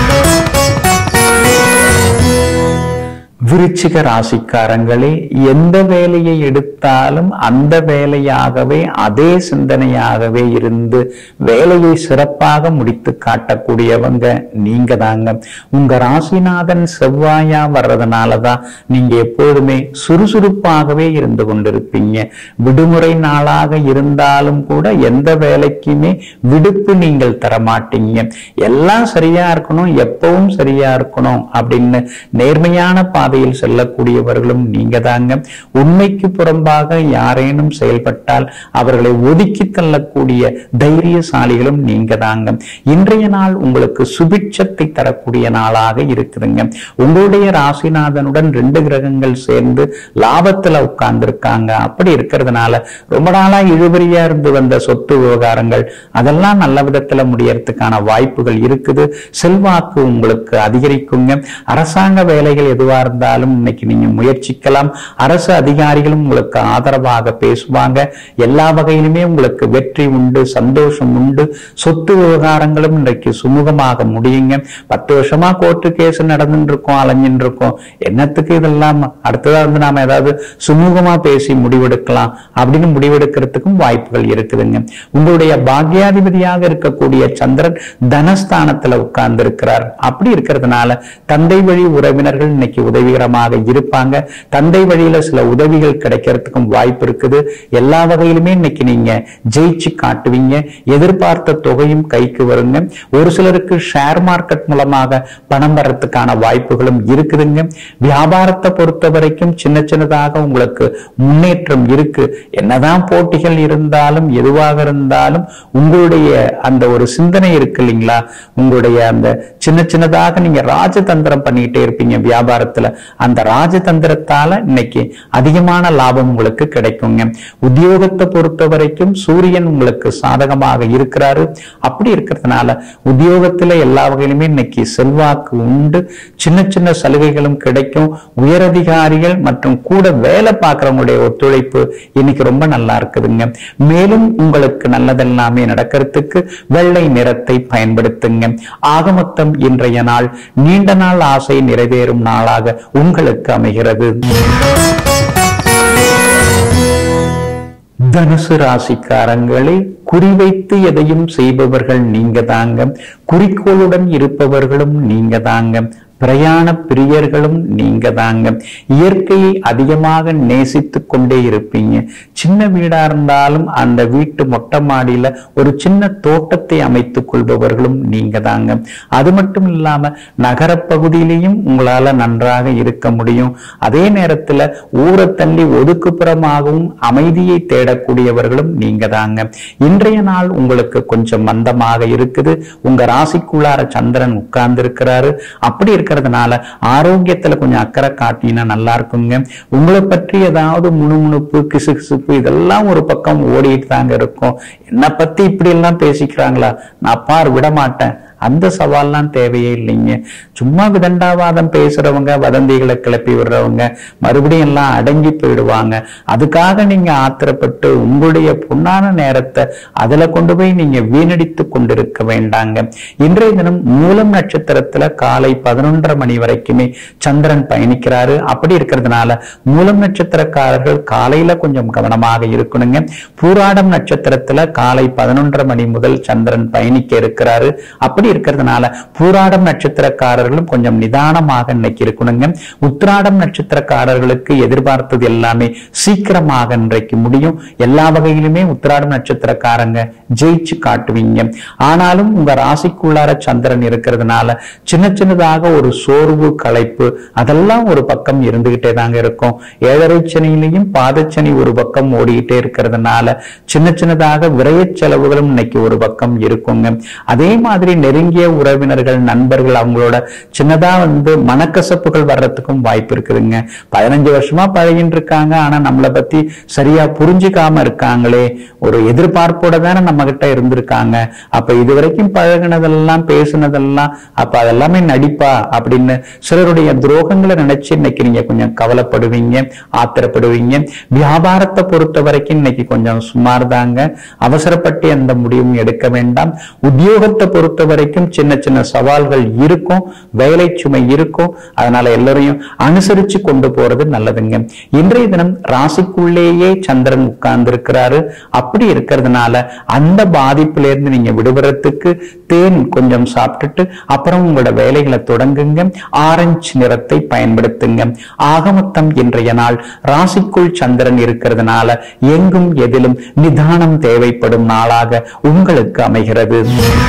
விருச்சிக ராசிக்காரங்களே எந்த வேலையை எடுத்தாலும் அந்த வேலையாகவே அதே சிந்தனையாகவே இருந்து வேலையை சிறப்பாக முடித்து காட்டக்கூடியவங்க நீங்க தாங்க உங்க ராசிநாதன் செவ்வாயா வர்றதுனாலதான் நீங்க எப்போதுமே சுறுசுறுப்பாகவே இருந்து கொண்டிருப்பீங்க விடுமுறை நாளாக இருந்தாலும் கூட எந்த வேலைக்குமே விடுப்பு நீங்கள் தர மாட்டீங்க எல்லாம் சரியா இருக்கணும் எப்பவும் சரியா இருக்கணும் அப்படின்னு நேர்மையான பாதையில் செல்லக்கூடியவர்களும் நீங்க தாங்க உண்மைக்கு புறம்பாக யாரேனும் செயல்பட்டால் அவர்களை ஒதுக்கி தள்ளக்கூடிய தைரியசாலிகளும் நீங்க தாங்க இன்றைய நாள் உங்களுக்கு சுபிட்சத்தை தரக்கூடிய நாளாக இருக்குதுங்க உங்களுடைய ராசிநாதனுடன் ரெண்டு கிரகங்கள் சேர்ந்து லாபத்துல உட்கார்ந்துருக்காங்க அப்படி இருக்கிறதுனால ரொம்ப நாளா இழுபறியா இருந்து வந்த சொத்து விவகாரங்கள் அதெல்லாம் நல்ல விதத்துல முடியறதுக்கான வாய்ப்புகள் இருக்குது செல்வாக்கு உங்களுக்கு அதிகரிக்குங்க அரசாங்க வேலைகள் எதுவா இருந்தாலும் இன்னைக்கு நீங்க முயற்சிக்கலாம் அரசு அதிகாரிகளும் உங்களுக்கு ஆதரவாக பேசுவாங்க எல்லா வகையிலுமே உங்களுக்கு வெற்றி உண்டு சந்தோஷம் உண்டு சொத்து விவகாரங்களும் இன்றைக்கு சுமூகமாக முடியுங்க பத்து வருஷமா கோர்ட்டு கேஸ் நடந்துட்டு இருக்கோம் அலைஞ்சிட்டு இருக்கோம் என்னத்துக்கு இதெல்லாம் அடுத்ததா வந்து நாம ஏதாவது சுமூகமா பேசி முடிவெடுக்கலாம் அப்படின்னு முடிவெடுக்கிறதுக்கும் வாய்ப்புகள் இருக்குதுங்க உங்களுடைய பாக்யாதிபதியாக இருக்கக்கூடிய சந்திரன் தனஸ்தானத்துல உட்கார்ந்து இருக்கிறார் அப்படி இருக்கிறதுனால தந்தை வழி உறவினர்கள் இன்னைக்கு உதவிகரமாக இருப்பாங்க தந்தை வழியில சில உதவிகள் கிடைக்கிறதுக்கும் வாய்ப்பு இருக்குது எல்லா வகையிலுமே இன்னைக்கு நீங்க ஜெயிச்சு காட்டுவீங்க எதிர்பார்த்த தொகையும் கைக்கு வருங்க ஒரு சிலருக்கு ஷேர் மார்க்கெட் மூலமாக பணம் வர்றதுக்கான வாய்ப்புகளும் இருக்குதுங்க வியாபாரத்தை பொறுத்த வரைக்கும் சின்ன சின்னதாக உங்களுக்கு முன்னேற்றம் இருக்கு என்னதான் போட்டிகள் இருந்தாலும் எதுவாக இருந்தாலும் உங்களுடைய அந்த ஒரு சிந்தனை இருக்கு இல்லைங்களா உங்களுடைய அந்த சின்ன சின்னதாக நீங்க ராஜதந்திரம் பண்ணிக்கிட்டே இருப்பீங்க வியாபாரத்துல அந்த ராஜதந்திரத்தால இன்னைக்கு அதிகமான லாபம் உங்களுக்கு கிடைக்குங்க உத்தியோகத்தை பொறுத்த வரைக்கும் சூரியன் உங்களுக்கு சாதகமாக இருக்கிறாரு அப்படி இருக்கிறதுனால உத்தியோகத்துல எல்லா வகையிலுமே இன்னைக்கு செல்வாக்கு உண்டு சின்ன சின்ன சலுகைகளும் கிடைக்கும் உயரதிகாரிகள் மற்றும் கூட வேலை பார்க்கறவங்களுடைய ஒத்துழைப்பு இன்னைக்கு ரொம்ப நல்லா இருக்குதுங்க மேலும் உங்களுக்கு நல்லதெல்லாமே நடக்கிறதுக்கு வெள்ளை நிறத்தை பயன்படுத்துங்க ஆகமொத்தம் இன்றைய நாள் நீண்ட நாள் ஆசை நிறைவேறும் நாளாக உங்களுக்கு அமைகிறது தனுசு ராசிக்காரங்களே குறிவைத்து எதையும் செய்பவர்கள் நீங்க தாங்க குறிக்கோளுடன் இருப்பவர்களும் நீங்க தாங்க பிரயாண பிரியர்களும் நீங்க தாங்க இயற்கையை அதிகமாக நேசித்து கொண்டே இருப்பீங்க சின்ன வீடா இருந்தாலும் அந்த வீட்டு மொட்டை மாடியில ஒரு சின்ன தோட்டத்தை அமைத்துக் கொள்பவர்களும் நீங்க தாங்க அது மட்டும் இல்லாம நகரப்பகுதியிலையும் உங்களால நன்றாக இருக்க முடியும் அதே நேரத்துல ஊரை தள்ளி ஒதுக்குப்புறமாகவும் அமைதியை தேடக்கூடியவர்களும் நீங்க தாங்க இன்றைய நாள் உங்களுக்கு கொஞ்சம் மந்தமாக இருக்குது உங்க ராசிக்குள்ளார சந்திரன் உட்கார்ந்து இருக்கிறாரு அப்படி இருக்க இருக்கிறதுனால ஆரோக்கியத்துல கொஞ்சம் அக்கறை காட்டினா நல்லா இருக்குங்க உங்களை பற்றி ஏதாவது முணுமுணுப்பு கிசுகிசுப்பு இதெல்லாம் ஒரு பக்கம் ஓடிட்டு தாங்க இருக்கும் என்னை பத்தி இப்படி எல்லாம் பேசிக்கிறாங்களா நான் பார் விட மாட்டேன் அந்த சவால்லாம் தேவையே இல்லைங்க சும்மா விதண்டாவாதம் பேசுறவங்க வதந்திகளை கிளப்பி விடுறவங்க மறுபடியும் எல்லாம் அடங்கி போயிடுவாங்க அதுக்காக நீங்க ஆத்திரப்பட்டு உங்களுடைய பொன்னான நேரத்தை அதுல கொண்டு போய் நீங்க வீணடித்து கொண்டிருக்க வேண்டாங்க இன்றைய தினம் மூலம் நட்சத்திரத்துல காலை பதினொன்றரை மணி வரைக்குமே சந்திரன் பயணிக்கிறாரு அப்படி இருக்கிறதுனால மூலம் நட்சத்திரக்காரர்கள் காலையில கொஞ்சம் கவனமாக இருக்கணுங்க பூராடம் நட்சத்திரத்துல காலை பதினொன்றரை மணி முதல் சந்திரன் பயணிக்க இருக்கிறாரு அப்படி இருக்கிறதுனால பூராடம் நட்சத்திரக்காரர்களும் கொஞ்சம் நிதானமாக இன்னைக்கு இருக்கணுங்க உத்திராடம் நட்சத்திரக்காரர்களுக்கு எதிர்பார்த்தது எல்லாமே சீக்கிரமாக இன்றைக்கு முடியும் எல்லா வகையிலுமே உத்திராடம் நட்சத்திரக்காரங்க ஜெயிச்சு காட்டுவீங்க ஆனாலும் உங்க ராசிக்குள்ளார சந்திரன் இருக்கிறதுனால சின்ன சின்னதாக ஒரு சோர்வு களைப்பு அதெல்லாம் ஒரு பக்கம் இருந்துகிட்டே தாங்க இருக்கும் ஏழரை சனியிலையும் பாதச்சனி ஒரு பக்கம் ஓடிக்கிட்டே இருக்கிறதுனால சின்ன சின்னதாக விரைய செலவுகளும் இன்னைக்கு ஒரு பக்கம் இருக்குங்க அதே மாதிரி நெருங்கிய உறவினர்கள் நண்பர்கள் அவங்களோட சின்னதா வந்து மனக்கசப்புகள் வர்றதுக்கும் வாய்ப்பு இருக்குதுங்க பதினஞ்சு வருஷமா பழகிட்டு இருக்காங்க ஆனா நம்மளை பத்தி சரியா புரிஞ்சுக்காம இருக்காங்களே ஒரு எதிர்பார்ப்போட தானே நம்ம கிட்ட இருந்திருக்காங்க அப்ப இது வரைக்கும் பழகினதெல்லாம் பேசுனதெல்லாம் அப்ப அதெல்லாமே நடிப்பா அப்படின்னு சிலருடைய துரோகங்களை நினைச்சு இன்னைக்கு நீங்க கொஞ்சம் கவலைப்படுவீங்க ஆத்திரப்படுவீங்க வியாபாரத்தை பொறுத்த வரைக்கும் இன்னைக்கு கொஞ்சம் சுமார் தாங்க அவசரப்பட்டு எந்த முடிவும் எடுக்க வேண்டாம் உத்தியோகத்தை பொறுத்த வரைக்கும் சின்ன சின்ன சவால்கள் இருக்கும் வேலை சுமை இருக்கும் அதனால எல்லாரையும் அனுசரிச்சு கொண்டு போறது நல்லதுங்க இன்றைய தினம் ராசிக்குள்ளேயே சந்திரன் உட்கார்ந்து இருக்கிறாரு அப்படி இருக்கிறதுனால அந்த பாதிப்புல இருந்து நீங்க விடுபடுறதுக்கு தேன் கொஞ்சம் சாப்பிட்டுட்டு அப்புறம் உங்களோட வேலைகளை தொடங்குங்க ஆரஞ்சு நிறத்தை பயன்படுத்துங்க ஆகமொத்தம் இன்றைய நாள் ராசிக்குள் சந்திரன் இருக்கிறதுனால எங்கும் எதிலும் நிதானம் தேவைப்படும் நாளாக உங்களுக்கு அமைகிறது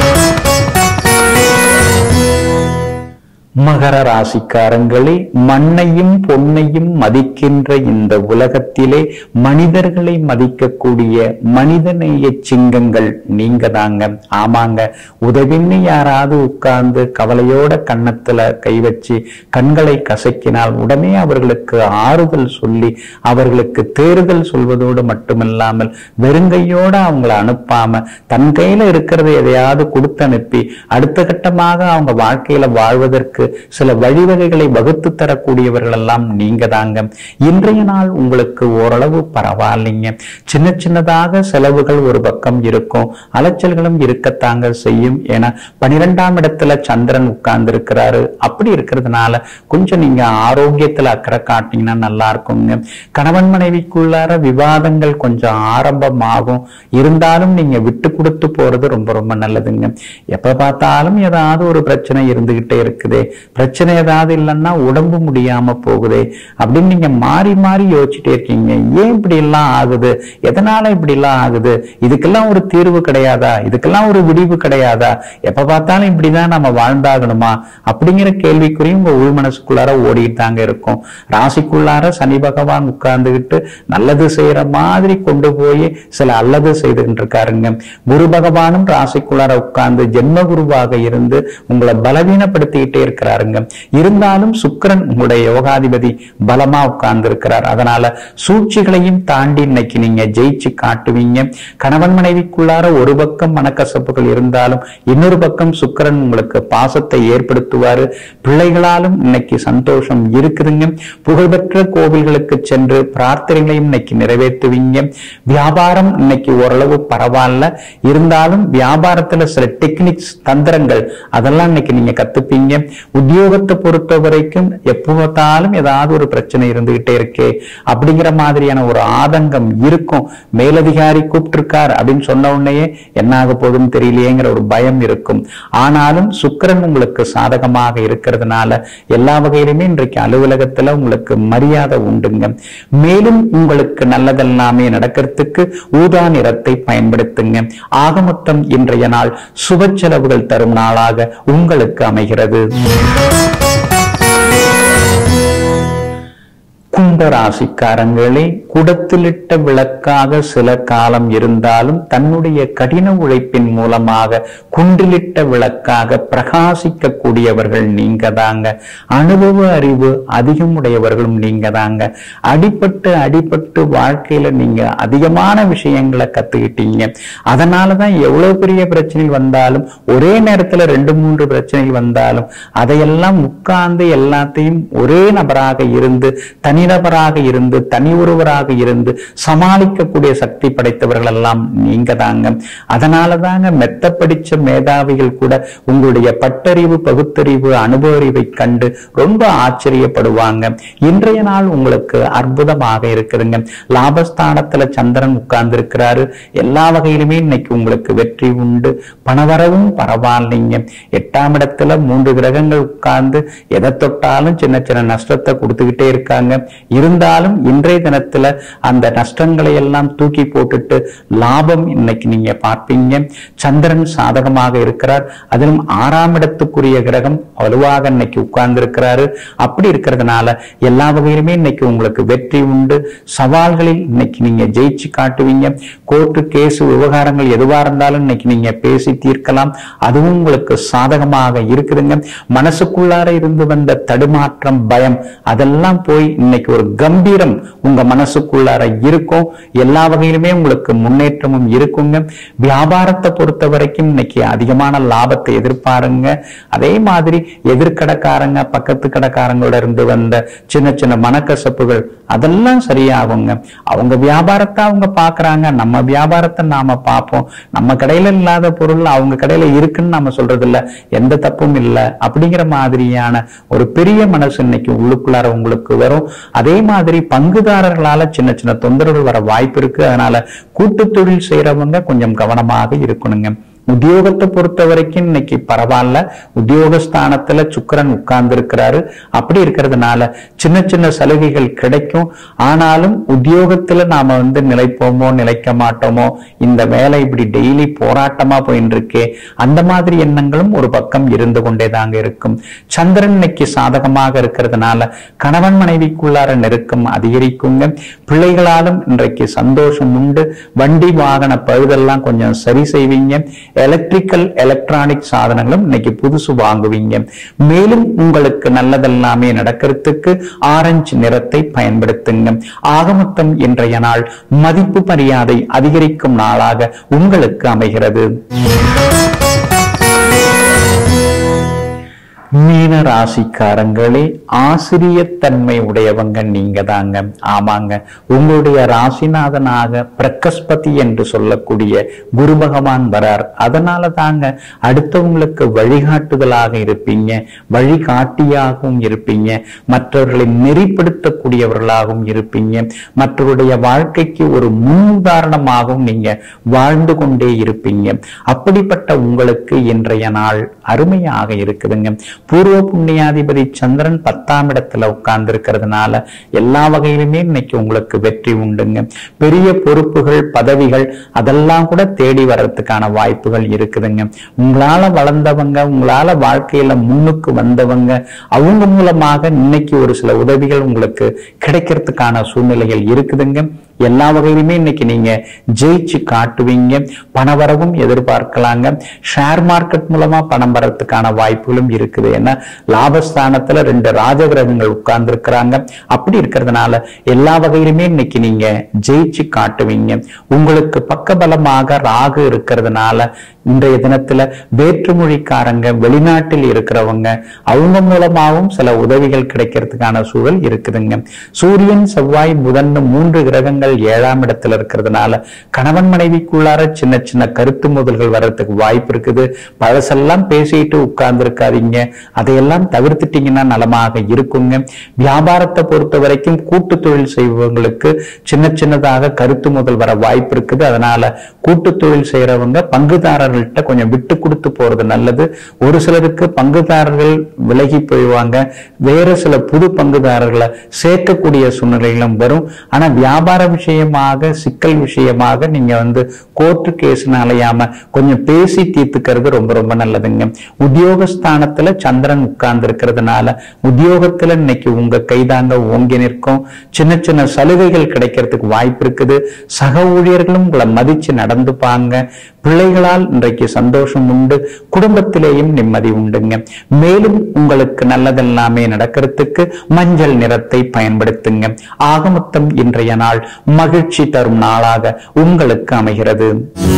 மகர ராசிக்காரங்களே மண்ணையும் பொன்னையும் மதிக்கின்ற இந்த உலகத்திலே மனிதர்களை மதிக்கக்கூடிய மனிதநேய சிங்கங்கள் நீங்க தாங்க ஆமாங்க உதவின்னு யாராவது உட்கார்ந்து கவலையோட கன்னத்துல கை வச்சு கண்களை கசக்கினால் உடனே அவர்களுக்கு ஆறுதல் சொல்லி அவர்களுக்கு தேறுதல் சொல்வதோடு மட்டுமில்லாமல் வெறுங்கையோட அவங்கள அனுப்பாம தன் கையில இருக்கிறத எதையாவது கொடுத்து அனுப்பி அடுத்த கட்டமாக அவங்க வாழ்க்கையில வாழ்வதற்கு சில வழிவகைகளை வகுத்து தரக்கூடியவர்கள் எல்லாம் நீங்க தாங்க இன்றைய நாள் உங்களுக்கு ஓரளவு பரவாயில்லைங்க சின்ன சின்னதாக செலவுகள் ஒரு பக்கம் இருக்கும் அலைச்சல்களும் இருக்கத்தாங்க செய்யும் ஏன்னா பனிரெண்டாம் இடத்துல சந்திரன் உட்கார்ந்து இருக்கிறாரு அப்படி இருக்கிறதுனால கொஞ்சம் நீங்க ஆரோக்கியத்துல அக்கறை காட்டிங்கன்னா நல்லா இருக்குங்க கணவன் மனைவிக்குள்ளார விவாதங்கள் கொஞ்சம் ஆரம்பமாகும் இருந்தாலும் நீங்க விட்டு கொடுத்து போறது ரொம்ப ரொம்ப நல்லதுங்க எப்ப பார்த்தாலும் ஏதாவது ஒரு பிரச்சனை இருந்துகிட்டே இருக்குதே பிரச்சனை ஏதாவது இல்லைன்னா உடம்பு முடியாம போகுதே அப்படின்னு நீங்க மாறி மாறி யோசிச்சுட்டே இருக்கீங்க ஏன் இப்படி எல்லாம் ஆகுது எதனால இப்படி எல்லாம் ஆகுது இதுக்கெல்லாம் ஒரு தீர்வு கிடையாதா இதுக்கெல்லாம் ஒரு விடிவு கிடையாதா எப்ப பார்த்தாலும் இப்படிதான் நம்ம வாழ்ந்தாகணுமா அப்படிங்கிற கேள்விக்குறியும் உங்க உள் மனசுக்குள்ளார ஓடிட்டு தாங்க இருக்கும் ராசிக்குள்ளார சனி பகவான் உட்கார்ந்துகிட்டு நல்லது செய்யற மாதிரி கொண்டு போய் சில அல்லது செய்துகிட்டு இருக்காருங்க குரு பகவானும் ராசிக்குள்ளார உட்கார்ந்து ஜென்ம குருவாக இருந்து உங்களை பலவீனப்படுத்திக்கிட்டே இருக்கிறாருங்க இருந்தாலும் சுக்கிரன் உங்களுடைய யோகாதிபதி பலமா உட்கார்ந்து இருக்கிறார் அதனால சூழ்ச்சிகளையும் தாண்டி இன்னைக்கு நீங்க ஜெயிச்சு காட்டுவீங்க கணவன் மனைவிக்குள்ளார ஒரு பக்கம் மனக்கசப்புகள் இருந்தாலும் இன்னொரு பக்கம் சுக்கிரன் உங்களுக்கு பாசத்தை ஏற்படுத்துவாரு பிள்ளைகளாலும் இன்னைக்கு சந்தோஷம் இருக்குதுங்க புகழ்பெற்ற கோவில்களுக்கு சென்று பிரார்த்தனைகளையும் இன்னைக்கு நிறைவேற்றுவீங்க வியாபாரம் இன்னைக்கு ஓரளவு பரவாயில்ல இருந்தாலும் வியாபாரத்துல சில டெக்னிக்ஸ் தந்திரங்கள் அதெல்லாம் இன்னைக்கு நீங்க கத்துப்பீங்க உத்தியோகத்தை பொறுத்த வரைக்கும் எப்போ பார்த்தாலும் ஏதாவது ஒரு பிரச்சனை இருந்துகிட்டே இருக்கே அப்படிங்கிற மாதிரியான ஒரு ஆதங்கம் இருக்கும் மேலதிகாரி கூப்பிட்டிருக்கார் அப்படின்னு சொன்ன உடனேயே என்ன ஆக போகுதுன்னு தெரியலையேங்கிற ஒரு பயம் இருக்கும் ஆனாலும் சுக்கிரன் உங்களுக்கு சாதகமாக இருக்கிறதுனால எல்லா வகையிலுமே இன்றைக்கு அலுவலகத்துல உங்களுக்கு மரியாதை உண்டுங்க மேலும் உங்களுக்கு நல்லதெல்லாமே நடக்கிறதுக்கு ஊதா நிறத்தை பயன்படுத்துங்க ஆக மொத்தம் இன்றைய நாள் சுப செலவுகள் தரும் நாளாக உங்களுக்கு அமைகிறது கும்ப மகர ராசிக்காரங்களே குடத்திலிட்ட விளக்காக சில காலம் இருந்தாலும் தன்னுடைய கடின உழைப்பின் மூலமாக குண்டிலிட்ட விளக்காக பிரகாசிக்க கூடியவர்கள் நீங்க தாங்க அனுபவ அறிவு அதிகம் உடையவர்களும் நீங்க தாங்க அடிபட்டு அடிபட்டு வாழ்க்கையில நீங்க அதிகமான விஷயங்களை கத்துக்கிட்டீங்க அதனாலதான் எவ்வளவு பெரிய பிரச்சனைகள் வந்தாலும் ஒரே நேரத்துல ரெண்டு மூன்று பிரச்சனைகள் வந்தாலும் அதையெல்லாம் உட்கார்ந்து எல்லாத்தையும் ஒரே நபராக இருந்து தனிநபராக இருந்து தனி ஒருவராக இருந்து சமாளிக்கக்கூடிய சக்தி படைத்தவர்கள் எல்லாம் நீங்க தாங்க அதனால தாங்க மெத்த படிச்ச மேதாவிகள் கூட உங்களுடைய பட்டறிவு பகுத்தறிவு அனுபவ அறிவை கண்டு ரொம்ப ஆச்சரியப்படுவாங்க இன்றைய நாள் உங்களுக்கு அற்புதமாக இருக்குதுங்க லாபஸ்தானத்துல சந்திரன் உட்கார்ந்து இருக்கிறாரு எல்லா வகையிலுமே இன்னைக்கு உங்களுக்கு வெற்றி உண்டு பணவரவும் பரவாயில்லைங்க எட்டாம் இடத்துல மூன்று கிரகங்கள் உட்கார்ந்து எதை தொட்டாலும் சின்ன சின்ன நஷ்டத்தை கொடுத்துக்கிட்டே இருக்காங்க இருந்தாலும் இன்றைய தினத்துல அந்த நஷ்டங்களை எல்லாம் தூக்கி போட்டுட்டு லாபம் இன்னைக்கு நீங்க பார்ப்பீங்க சந்திரன் சாதகமாக இருக்கிறார் அதிலும் ஆறாம் இடத்துக்குரிய கிரகம் வலுவாக இன்னைக்கு உட்கார்ந்து இருக்கிறாரு அப்படி இருக்கிறதுனால எல்லா வகையிலுமே இன்னைக்கு உங்களுக்கு வெற்றி உண்டு சவால்களில் இன்னைக்கு நீங்க ஜெயிச்சு காட்டுவீங்க கோர்ட்டு கேஸ் விவகாரங்கள் எதுவா இருந்தாலும் இன்னைக்கு நீங்க பேசி தீர்க்கலாம் அதுவும் உங்களுக்கு சாதகமாக இருக்குதுங்க மனசுக்குள்ளார இருந்து வந்த தடுமாற்றம் பயம் அதெல்லாம் போய் இன்னைக்கு ஒரு கம்பீரம் உங்க மனசுக்குள்ளார இருக்கும் எல்லா வகையிலுமே உங்களுக்கு முன்னேற்றமும் இருக்குங்க வியாபாரத்தை பொறுத்த வரைக்கும் இன்னைக்கு அதிகமான லாபத்தை எதிர்பாருங்க அதே மாதிரி எதிர்கடக்காரங்க பக்கத்து கடைக்காரங்களோட இருந்து வந்த சின்ன சின்ன மனக்கசப்புகள் அதெல்லாம் சரியாகுங்க அவங்க வியாபாரத்தை அவங்க பாக்குறாங்க நம்ம வியாபாரத்தை நாம பார்ப்போம் நம்ம கடையில இல்லாத பொருள் அவங்க கடையில இருக்குன்னு நாம சொல்றது இல்ல எந்த தப்பும் இல்லை அப்படிங்கிற மாதிரியான ஒரு பெரிய மனசு இன்னைக்கு உள்ளுக்குள்ளார உங்களுக்கு வரும் அதே மாதிரி பங்குதாரர்களால சின்ன சின்ன தொந்தரவுகள் வர வாய்ப்பு இருக்கு அதனால கூட்டு தொழில் செய்யறவங்க கொஞ்சம் கவனமாக இருக்கணுங்க உத்தியோகத்தை பொறுத்த வரைக்கும் இன்னைக்கு பரவாயில்ல உத்தியோகஸ்தானத்துல சுக்கிரன் உட்கார்ந்து இருக்கிறாரு அப்படி இருக்கிறதுனால சின்ன சின்ன சலுகைகள் கிடைக்கும் ஆனாலும் உத்தியோகத்துல நாம வந்து நிலைப்போமோ நிலைக்க மாட்டோமோ இந்த வேலை இப்படி டெய்லி போராட்டமா போயின்னு இருக்கே அந்த மாதிரி எண்ணங்களும் ஒரு பக்கம் இருந்து கொண்டே தாங்க இருக்கும் சந்திரன் இன்னைக்கு சாதகமாக இருக்கிறதுனால கணவன் மனைவிக்குள்ளார நெருக்கம் அதிகரிக்குங்க பிள்ளைகளாலும் இன்றைக்கு சந்தோஷம் உண்டு வண்டி வாகன பழுதெல்லாம் கொஞ்சம் சரி செய்வீங்க எலக்ட்ரிக்கல் எலக்ட்ரானிக் சாதனங்களும் இன்னைக்கு புதுசு வாங்குவீங்க மேலும் உங்களுக்கு நல்லதெல்லாமே நடக்கிறதுக்கு ஆரஞ்சு நிறத்தை பயன்படுத்துங்க ஆகமொத்தம் இன்றைய நாள் மதிப்பு மரியாதை அதிகரிக்கும் நாளாக உங்களுக்கு அமைகிறது மீன ராசிக்காரங்களே ஆசிரியத்தன்மை உடையவங்க நீங்க தாங்க ஆமாங்க உங்களுடைய ராசிநாதனாக பிரகஸ்பதி என்று சொல்லக்கூடிய குரு பகவான் வரார் அதனால தாங்க அடுத்தவங்களுக்கு வழிகாட்டுதலாக இருப்பீங்க வழிகாட்டியாகவும் இருப்பீங்க மற்றவர்களை நெறிப்படுத்தக்கூடியவர்களாகவும் இருப்பீங்க மற்றவருடைய வாழ்க்கைக்கு ஒரு முன்னுதாரணமாகவும் நீங்க வாழ்ந்து கொண்டே இருப்பீங்க அப்படிப்பட்ட உங்களுக்கு இன்றைய நாள் அருமையாக இருக்குதுங்க பூர்வ புண்ணியாதிபதி சந்திரன் பத்தாம் இடத்துல உட்கார்ந்து இருக்கிறதுனால எல்லா வகையிலுமே இன்னைக்கு உங்களுக்கு வெற்றி உண்டுங்க பெரிய பொறுப்புகள் பதவிகள் அதெல்லாம் கூட தேடி வர்றதுக்கான வாய்ப்புகள் இருக்குதுங்க உங்களால வளர்ந்தவங்க உங்களால வாழ்க்கையில முன்னுக்கு வந்தவங்க அவங்க மூலமாக இன்னைக்கு ஒரு சில உதவிகள் உங்களுக்கு கிடைக்கிறதுக்கான சூழ்நிலைகள் இருக்குதுங்க எல்லா வகையிலுமே இன்னைக்கு நீங்க ஜெயிச்சு காட்டுவீங்க பணவரவும் எதிர்பார்க்கலாங்க ஷேர் மார்க்கெட் மூலமா பணம் வரதுக்கான வாய்ப்புகளும் இருக்குது ஏன்னா லாபஸ்தானத்துல ரெண்டு ராஜகிரகங்கள் உட்கார்ந்து இருக்கிறாங்க அப்படி இருக்கிறதுனால எல்லா வகையிலுமே இன்னைக்கு நீங்க ஜெயிச்சு காட்டுவீங்க உங்களுக்கு பக்கபலமாக ராகு இருக்கிறதுனால இன்றைய தினத்துல வேற்றுமொழிக்காரங்க வெளிநாட்டில் இருக்கிறவங்க அவங்க மூலமாகவும் சில உதவிகள் கிடைக்கிறதுக்கான சூழல் இருக்குதுங்க சூரியன் செவ்வாய் புதன் மூன்று கிரகங்கள் ஏழாம் இடத்துல இருக்கிறதுனால கணவன் மனைவிக்குள்ளார சின்ன சின்ன கருத்து முதல்கள் வர்றதுக்கு வாய்ப்பு இருக்குது பழசெல்லாம் பேசிட்டு உட்கார்ந்து இருக்காதீங்க அதையெல்லாம் தவிர்த்துட்டீங்கன்னா நலமாக இருக்குங்க வியாபாரத்தை பொறுத்த வரைக்கும் கூட்டு தொழில் செய்பவங்களுக்கு சின்ன சின்னதாக கருத்து முதல் வர வாய்ப்பு இருக்குது அதனால கூட்டு தொழில் செய்யறவங்க பங்குதாரர்கள் பங்குதாரர்கள்ட்ட கொஞ்சம் விட்டு கொடுத்து போறது நல்லது ஒரு சிலருக்கு பங்குதாரர்கள் விலகி போயிடுவாங்க வேற சில புது பங்குதாரர்களை சேர்க்கக்கூடிய சூழ்நிலைகளும் வரும் ஆனா வியாபார விஷயமாக சிக்கல் விஷயமாக நீங்க வந்து கோர்ட்டு கேஸ்னு அலையாம கொஞ்சம் பேசி தீர்த்துக்கிறது ரொம்ப ரொம்ப நல்லதுங்க உத்தியோகஸ்தானத்துல சந்திரன் உட்கார்ந்து இருக்கிறதுனால உத்தியோகத்துல இன்னைக்கு உங்க கைதாங்க ஓங்கி நிற்கும் சின்ன சின்ன சலுகைகள் கிடைக்கிறதுக்கு வாய்ப்பு இருக்குது சக ஊழியர்களும் உங்களை மதிச்சு நடந்துப்பாங்க பிள்ளைகளால் இன்றைக்கு சந்தோஷம் உண்டு குடும்பத்திலேயும் நிம்மதி உண்டுங்க மேலும் உங்களுக்கு நல்லதெல்லாமே நடக்கிறதுக்கு மஞ்சள் நிறத்தை பயன்படுத்துங்க ஆகமொத்தம் இன்றைய நாள் மகிழ்ச்சி தரும் நாளாக உங்களுக்கு அமைகிறது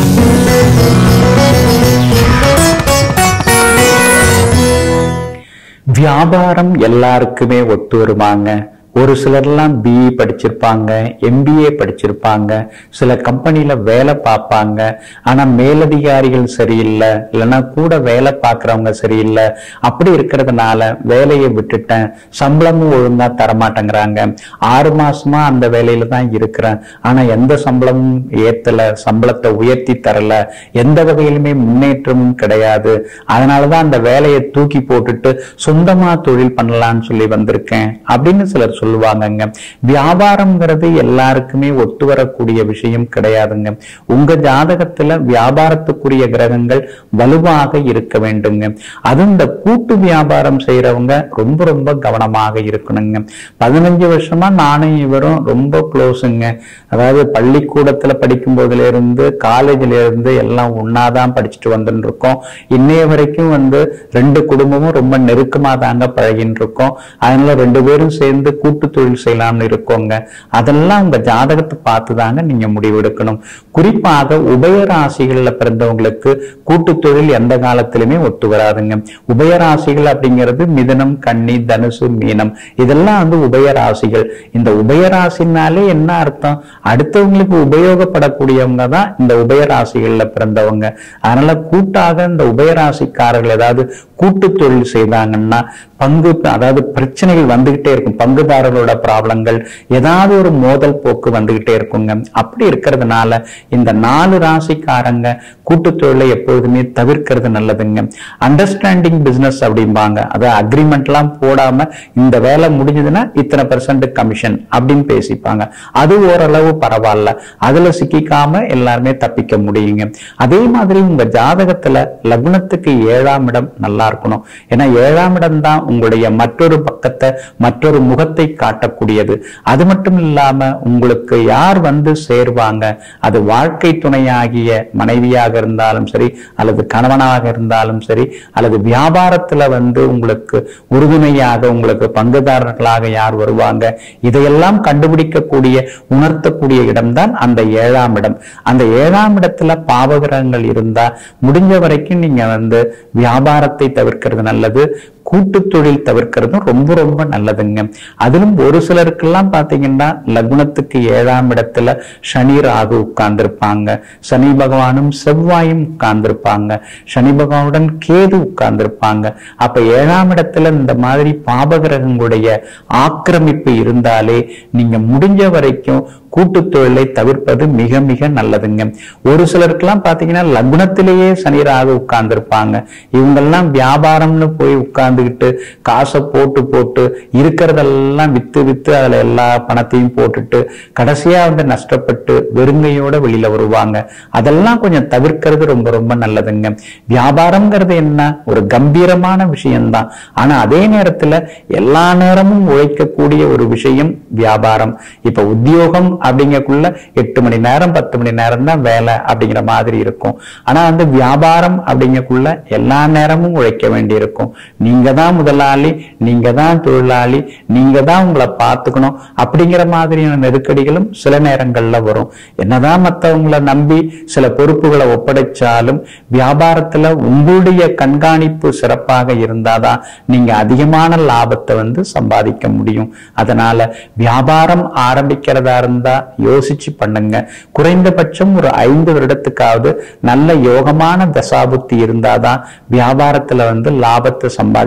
வியாபாரம் எல்லாருக்குமே ஒத்து வருமாங்க ஒரு சிலர்லாம் பிஇ படிச்சிருப்பாங்க எம்பிஏ படிச்சிருப்பாங்க சில கம்பெனில வேலை பார்ப்பாங்க ஆனா மேலதிகாரிகள் சரியில்லை இல்லைன்னா கூட வேலை பார்க்கறவங்க சரியில்லை அப்படி இருக்கிறதுனால வேலையை விட்டுட்டேன் சம்பளமும் ஒழுங்கா தரமாட்டேங்கிறாங்க ஆறு மாசமா அந்த வேலையில தான் இருக்கிறேன் ஆனா எந்த சம்பளமும் ஏத்தல சம்பளத்தை உயர்த்தி தரல எந்த வகையிலுமே முன்னேற்றமும் கிடையாது அதனாலதான் அந்த வேலையை தூக்கி போட்டுட்டு சொந்தமா தொழில் பண்ணலாம்னு சொல்லி வந்திருக்கேன் அப்படின்னு சிலர் சொல்லுவாங்கங்க வியாபாரம்ங்கிறது எல்லாருக்குமே ஒத்து வரக்கூடிய விஷயம் கிடையாதுங்க உங்க ஜாதகத்துல வியாபாரத்துக்குரிய கிரகங்கள் வலுவாக இருக்க வேண்டுங்க அதுவும் இந்த கூட்டு வியாபாரம் செய்யறவங்க ரொம்ப ரொம்ப கவனமாக இருக்கணுங்க பதினஞ்சு வருஷமா நானும் இவரும் ரொம்ப க்ளோஸுங்க அதாவது பள்ளிக்கூடத்துல படிக்கும் போதுல இருந்து காலேஜ்ல இருந்து எல்லாம் ஒன்னாதான் படிச்சுட்டு வந்துட்டு இருக்கோம் இன்னைய வரைக்கும் வந்து ரெண்டு குடும்பமும் ரொம்ப நெருக்கமா தாங்க பழகின்னு இருக்கோம் அதனால ரெண்டு பேரும் சேர்ந்து கூட்டு தொழில் செய்யலாம்னு இருக்கோங்க அதெல்லாம் உங்க ஜாதகத்தை பார்த்து தாங்க நீங்க முடிவெடுக்கணும் குறிப்பாக உபய ராசிகள்ல பிறந்தவங்களுக்கு கூட்டு தொழில் எந்த காலத்திலுமே ஒத்து வராதுங்க உபய ராசிகள் அப்படிங்கிறது மிதனம் கன்னி தனுசு மீனம் இதெல்லாம் வந்து உபய ராசிகள் இந்த உபய ராசினாலே என்ன அர்த்தம் அடுத்தவங்களுக்கு உபயோகப்படக்கூடியவங்க தான் இந்த உபய ராசிகள்ல பிறந்தவங்க அதனால கூட்டாக இந்த உபயராசிக்காரர்கள் ஏதாவது கூட்டு தொழில் செய்தாங்கன்னா பங்கு அதாவது பிரச்சனைகள் வந்துகிட்டே இருக்கும் பங்குதாரர்களோட ப்ராப்ளங்கள் ஏதாவது ஒரு மோதல் போக்கு வந்துகிட்டே இருக்குங்க அப்படி இருக்கிறதுனால இந்த நாலு ராசிக்காரங்க கூட்டு தொழிலை எப்பொழுதுமே தவிர்க்கிறது நல்லதுங்க அண்டர்ஸ்டாண்டிங் பிசினஸ் அப்படிம்பாங்க அதாவது அக்ரிமெண்ட் எல்லாம் போடாம இந்த வேலை முடிஞ்சதுன்னா இத்தனை பெர்சன்ட் கமிஷன் அப்படின்னு பேசிப்பாங்க அது ஓரளவு பரவாயில்ல அதுல சிக்கிக்காம எல்லாருமே தப்பிக்க முடியுங்க அதே மாதிரி உங்க ஜாதகத்துல லக்னத்துக்கு ஏழாம் இடம் நல்லா இருக்கணும் ஏன்னா ஏழாம் இடம் தான் உங்களுடைய மற்றொரு பக்கத்தை மற்றொரு முகத்தை காட்டக்கூடியது அது மட்டும் இல்லாம உங்களுக்கு யார் வந்து சேர்வாங்க அது வாழ்க்கை துணையாகிய மனைவியாக இருந்தாலும் சரி அல்லது கணவனாக இருந்தாலும் சரி அல்லது வியாபாரத்துல வந்து உங்களுக்கு உறுதுணையாக உங்களுக்கு பங்குதாரர்களாக யார் வருவாங்க இதையெல்லாம் கண்டுபிடிக்கக்கூடிய உணர்த்தக்கூடிய இடம்தான் அந்த ஏழாம் இடம் அந்த ஏழாம் இடத்துல பாவகிரகங்கள் இருந்தா முடிஞ்ச வரைக்கும் நீங்க வந்து வியாபாரத்தை தவிர்க்கிறது நல்லது கூட்டு தொழில் தவிர்க்கிறதும் ரொம்ப ரொம்ப நல்லதுங்க அதிலும் ஒரு சிலருக்கெல்லாம் பாத்தீங்கன்னா லக்னத்துக்கு ஏழாம் இடத்துல சனி ராகு உட்கார்ந்திருப்பாங்க சனி பகவானும் செவ்வாயும் உட்கார்ந்திருப்பாங்க சனி பகவானுடன் கேது உட்கார்ந்திருப்பாங்க அப்ப ஏழாம் இடத்துல இந்த மாதிரி பாபகிரகங்களுடைய ஆக்கிரமிப்பு இருந்தாலே நீங்க முடிஞ்ச வரைக்கும் கூட்டு தொழிலை தவிர்ப்பது மிக மிக நல்லதுங்க ஒரு சிலருக்கெல்லாம் பாத்தீங்கன்னா லக்னத்திலேயே சனி ராகு உட்கார்ந்திருப்பாங்க இவங்கெல்லாம் வியாபாரம்னு போய் உட்கார்ந்துகிட்டு காசை போட்டு போட்டு இருக்கிறதெல்லாம் வித்து வித்து அதுல எல்லா பணத்தையும் போட்டுட்டு கடைசியா வந்து நஷ்டப்பட்டு வெறுங்கையோட வெளியில வருவாங்க அதெல்லாம் கொஞ்சம் தவிர்க்கிறது ரொம்ப ரொம்ப நல்லதுங்க வியாபாரம்ங்கிறது என்ன ஒரு கம்பீரமான விஷயம்தான் ஆனா அதே நேரத்துல எல்லா நேரமும் உழைக்கக்கூடிய ஒரு விஷயம் வியாபாரம் இப்ப உத்தியோகம் அப்படிங்கக்குள்ள எட்டு மணி நேரம் பத்து மணி நேரம் தான் வேலை அப்படிங்கிற மாதிரி இருக்கும் ஆனா வந்து வியாபாரம் அப்படிங்கக்குள்ள எல்லா நேரமும் உழைக்க வேண்டி இருக்கும் நீங்க தான் முதலாளி நீங்க தான் தொழிலாளி நீங்க தான் உங்களை பார்த்துக்கணும் அப்படிங்கிற மாதிரியான நெருக்கடிகளும் சில நேரங்கள்ல வரும் என்னதான் மத்தவங்களை நம்பி சில பொறுப்புகளை ஒப்படைச்சாலும் வியாபாரத்துல உங்களுடைய கண்காணிப்பு சிறப்பாக இருந்தாதான் நீங்க அதிகமான லாபத்தை வந்து சம்பாதிக்க முடியும் அதனால வியாபாரம் ஆரம்பிக்கிறதா இருந்தா யோசிச்சு பண்ணுங்க குறைந்தபட்சம் ஒரு ஐந்து வருடத்துக்காவது நல்ல யோகமான தசாபுத்தி இருந்தாதான் வியாபாரத்துல வந்து லாபத்தை சம்பாதிக்க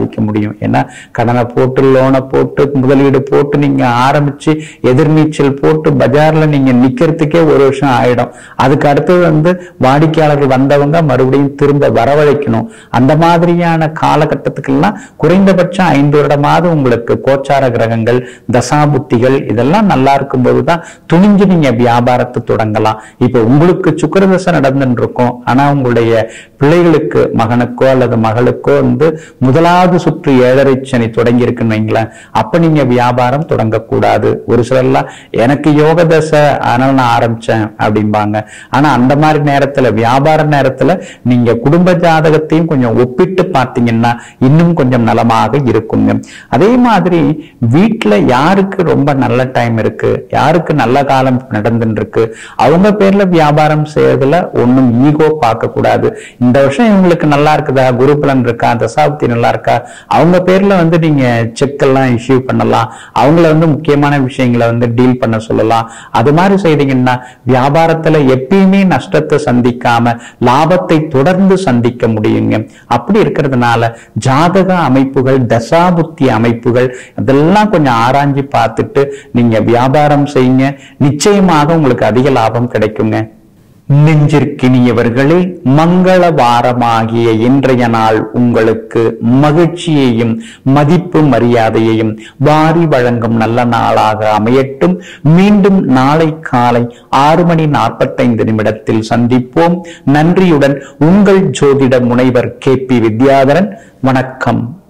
சாதிக்க முடியும் ஏன்னா கடனை போட்டு லோனை போட்டு முதலீடு போட்டு நீங்க ஆரம்பிச்சு எதிர்நீச்சல் போட்டு பஜார்ல நீங்க நிக்கிறதுக்கே ஒரு வருஷம் ஆயிடும் அதுக்கு அடுத்தது வந்து வாடிக்கையாளர்கள் வந்தவங்க மறுபடியும் திரும்ப வரவழைக்கணும் அந்த மாதிரியான காலகட்டத்துக்கெல்லாம் குறைந்தபட்சம் ஐந்து வருடமாவது உங்களுக்கு கோச்சார கிரகங்கள் தசாபுத்திகள் இதெல்லாம் நல்லா இருக்கும்போது தான் துணிஞ்சு நீங்க வியாபாரத்தை தொடங்கலாம் இப்ப உங்களுக்கு சுக்கரதசை நடந்துட்டு இருக்கும் ஆனா உங்களுடைய பிள்ளைகளுக்கு மகனுக்கோ அல்லது மகளுக்கோ வந்து முதலாவது சுற்று ஏழரை சனி தொடங்கி இருக்குன்னு வைங்களேன் அப்ப நீங்க வியாபாரம் தொடங்கக்கூடாது ஒரு சிலர்லாம் எனக்கு யோக தசை அதனால நான் ஆரம்பிச்சேன் அப்படிம்பாங்க ஆனா அந்த மாதிரி நேரத்துல வியாபார நேரத்துல நீங்க குடும்ப ஜாதகத்தையும் கொஞ்சம் ஒப்பிட்டு பார்த்தீங்கன்னா இன்னும் கொஞ்சம் நலமாக இருக்குங்க அதே மாதிரி வீட்டுல யாருக்கு ரொம்ப நல்ல டைம் இருக்கு யாருக்கு நல்ல காலம் நடந்துட்டு இருக்கு அவங்க பேர்ல வியாபாரம் செய்யறதுல ஒண்ணும் ஈகோ பார்க்க கூடாது இந்த வருஷம் இவங்களுக்கு நல்லா இருக்குதா குரு பலன் இருக்கா தசாப்தி நல்லா இருக்கா அவங்க பேர்ல வந்து நீங்க செக் எல்லாம் இஷ்யூ பண்ணலாம் அவங்கள வந்து முக்கியமான விஷயங்களை வந்து டீல் பண்ண சொல்லலாம் அது மாதிரி செய்தீங்கன்னா வியாபாரத்துல எப்பயுமே நஷ்டத்தை சந்திக்காம லாபத்தை தொடர்ந்து சந்திக்க முடியுங்க அப்படி இருக்கிறதுனால ஜாதக அமைப்புகள் தசாபுத்தி அமைப்புகள் இதெல்லாம் கொஞ்சம் ஆராய்ஞ்சு பார்த்துட்டு நீங்க வியாபாரம் செய்யுங்க நிச்சயமாக உங்களுக்கு அதிக லாபம் கிடைக்குங்க நெஞ்சிற்கினியவர்களே மங்கள வாரமாகிய இன்றைய நாள் உங்களுக்கு மகிழ்ச்சியையும் மதிப்பு மரியாதையையும் வாரி வழங்கும் நல்ல நாளாக அமையட்டும் மீண்டும் நாளை காலை ஆறு மணி நாற்பத்தைந்து நிமிடத்தில் சந்திப்போம் நன்றியுடன் உங்கள் ஜோதிட முனைவர் கே பி வித்யாதரன் வணக்கம்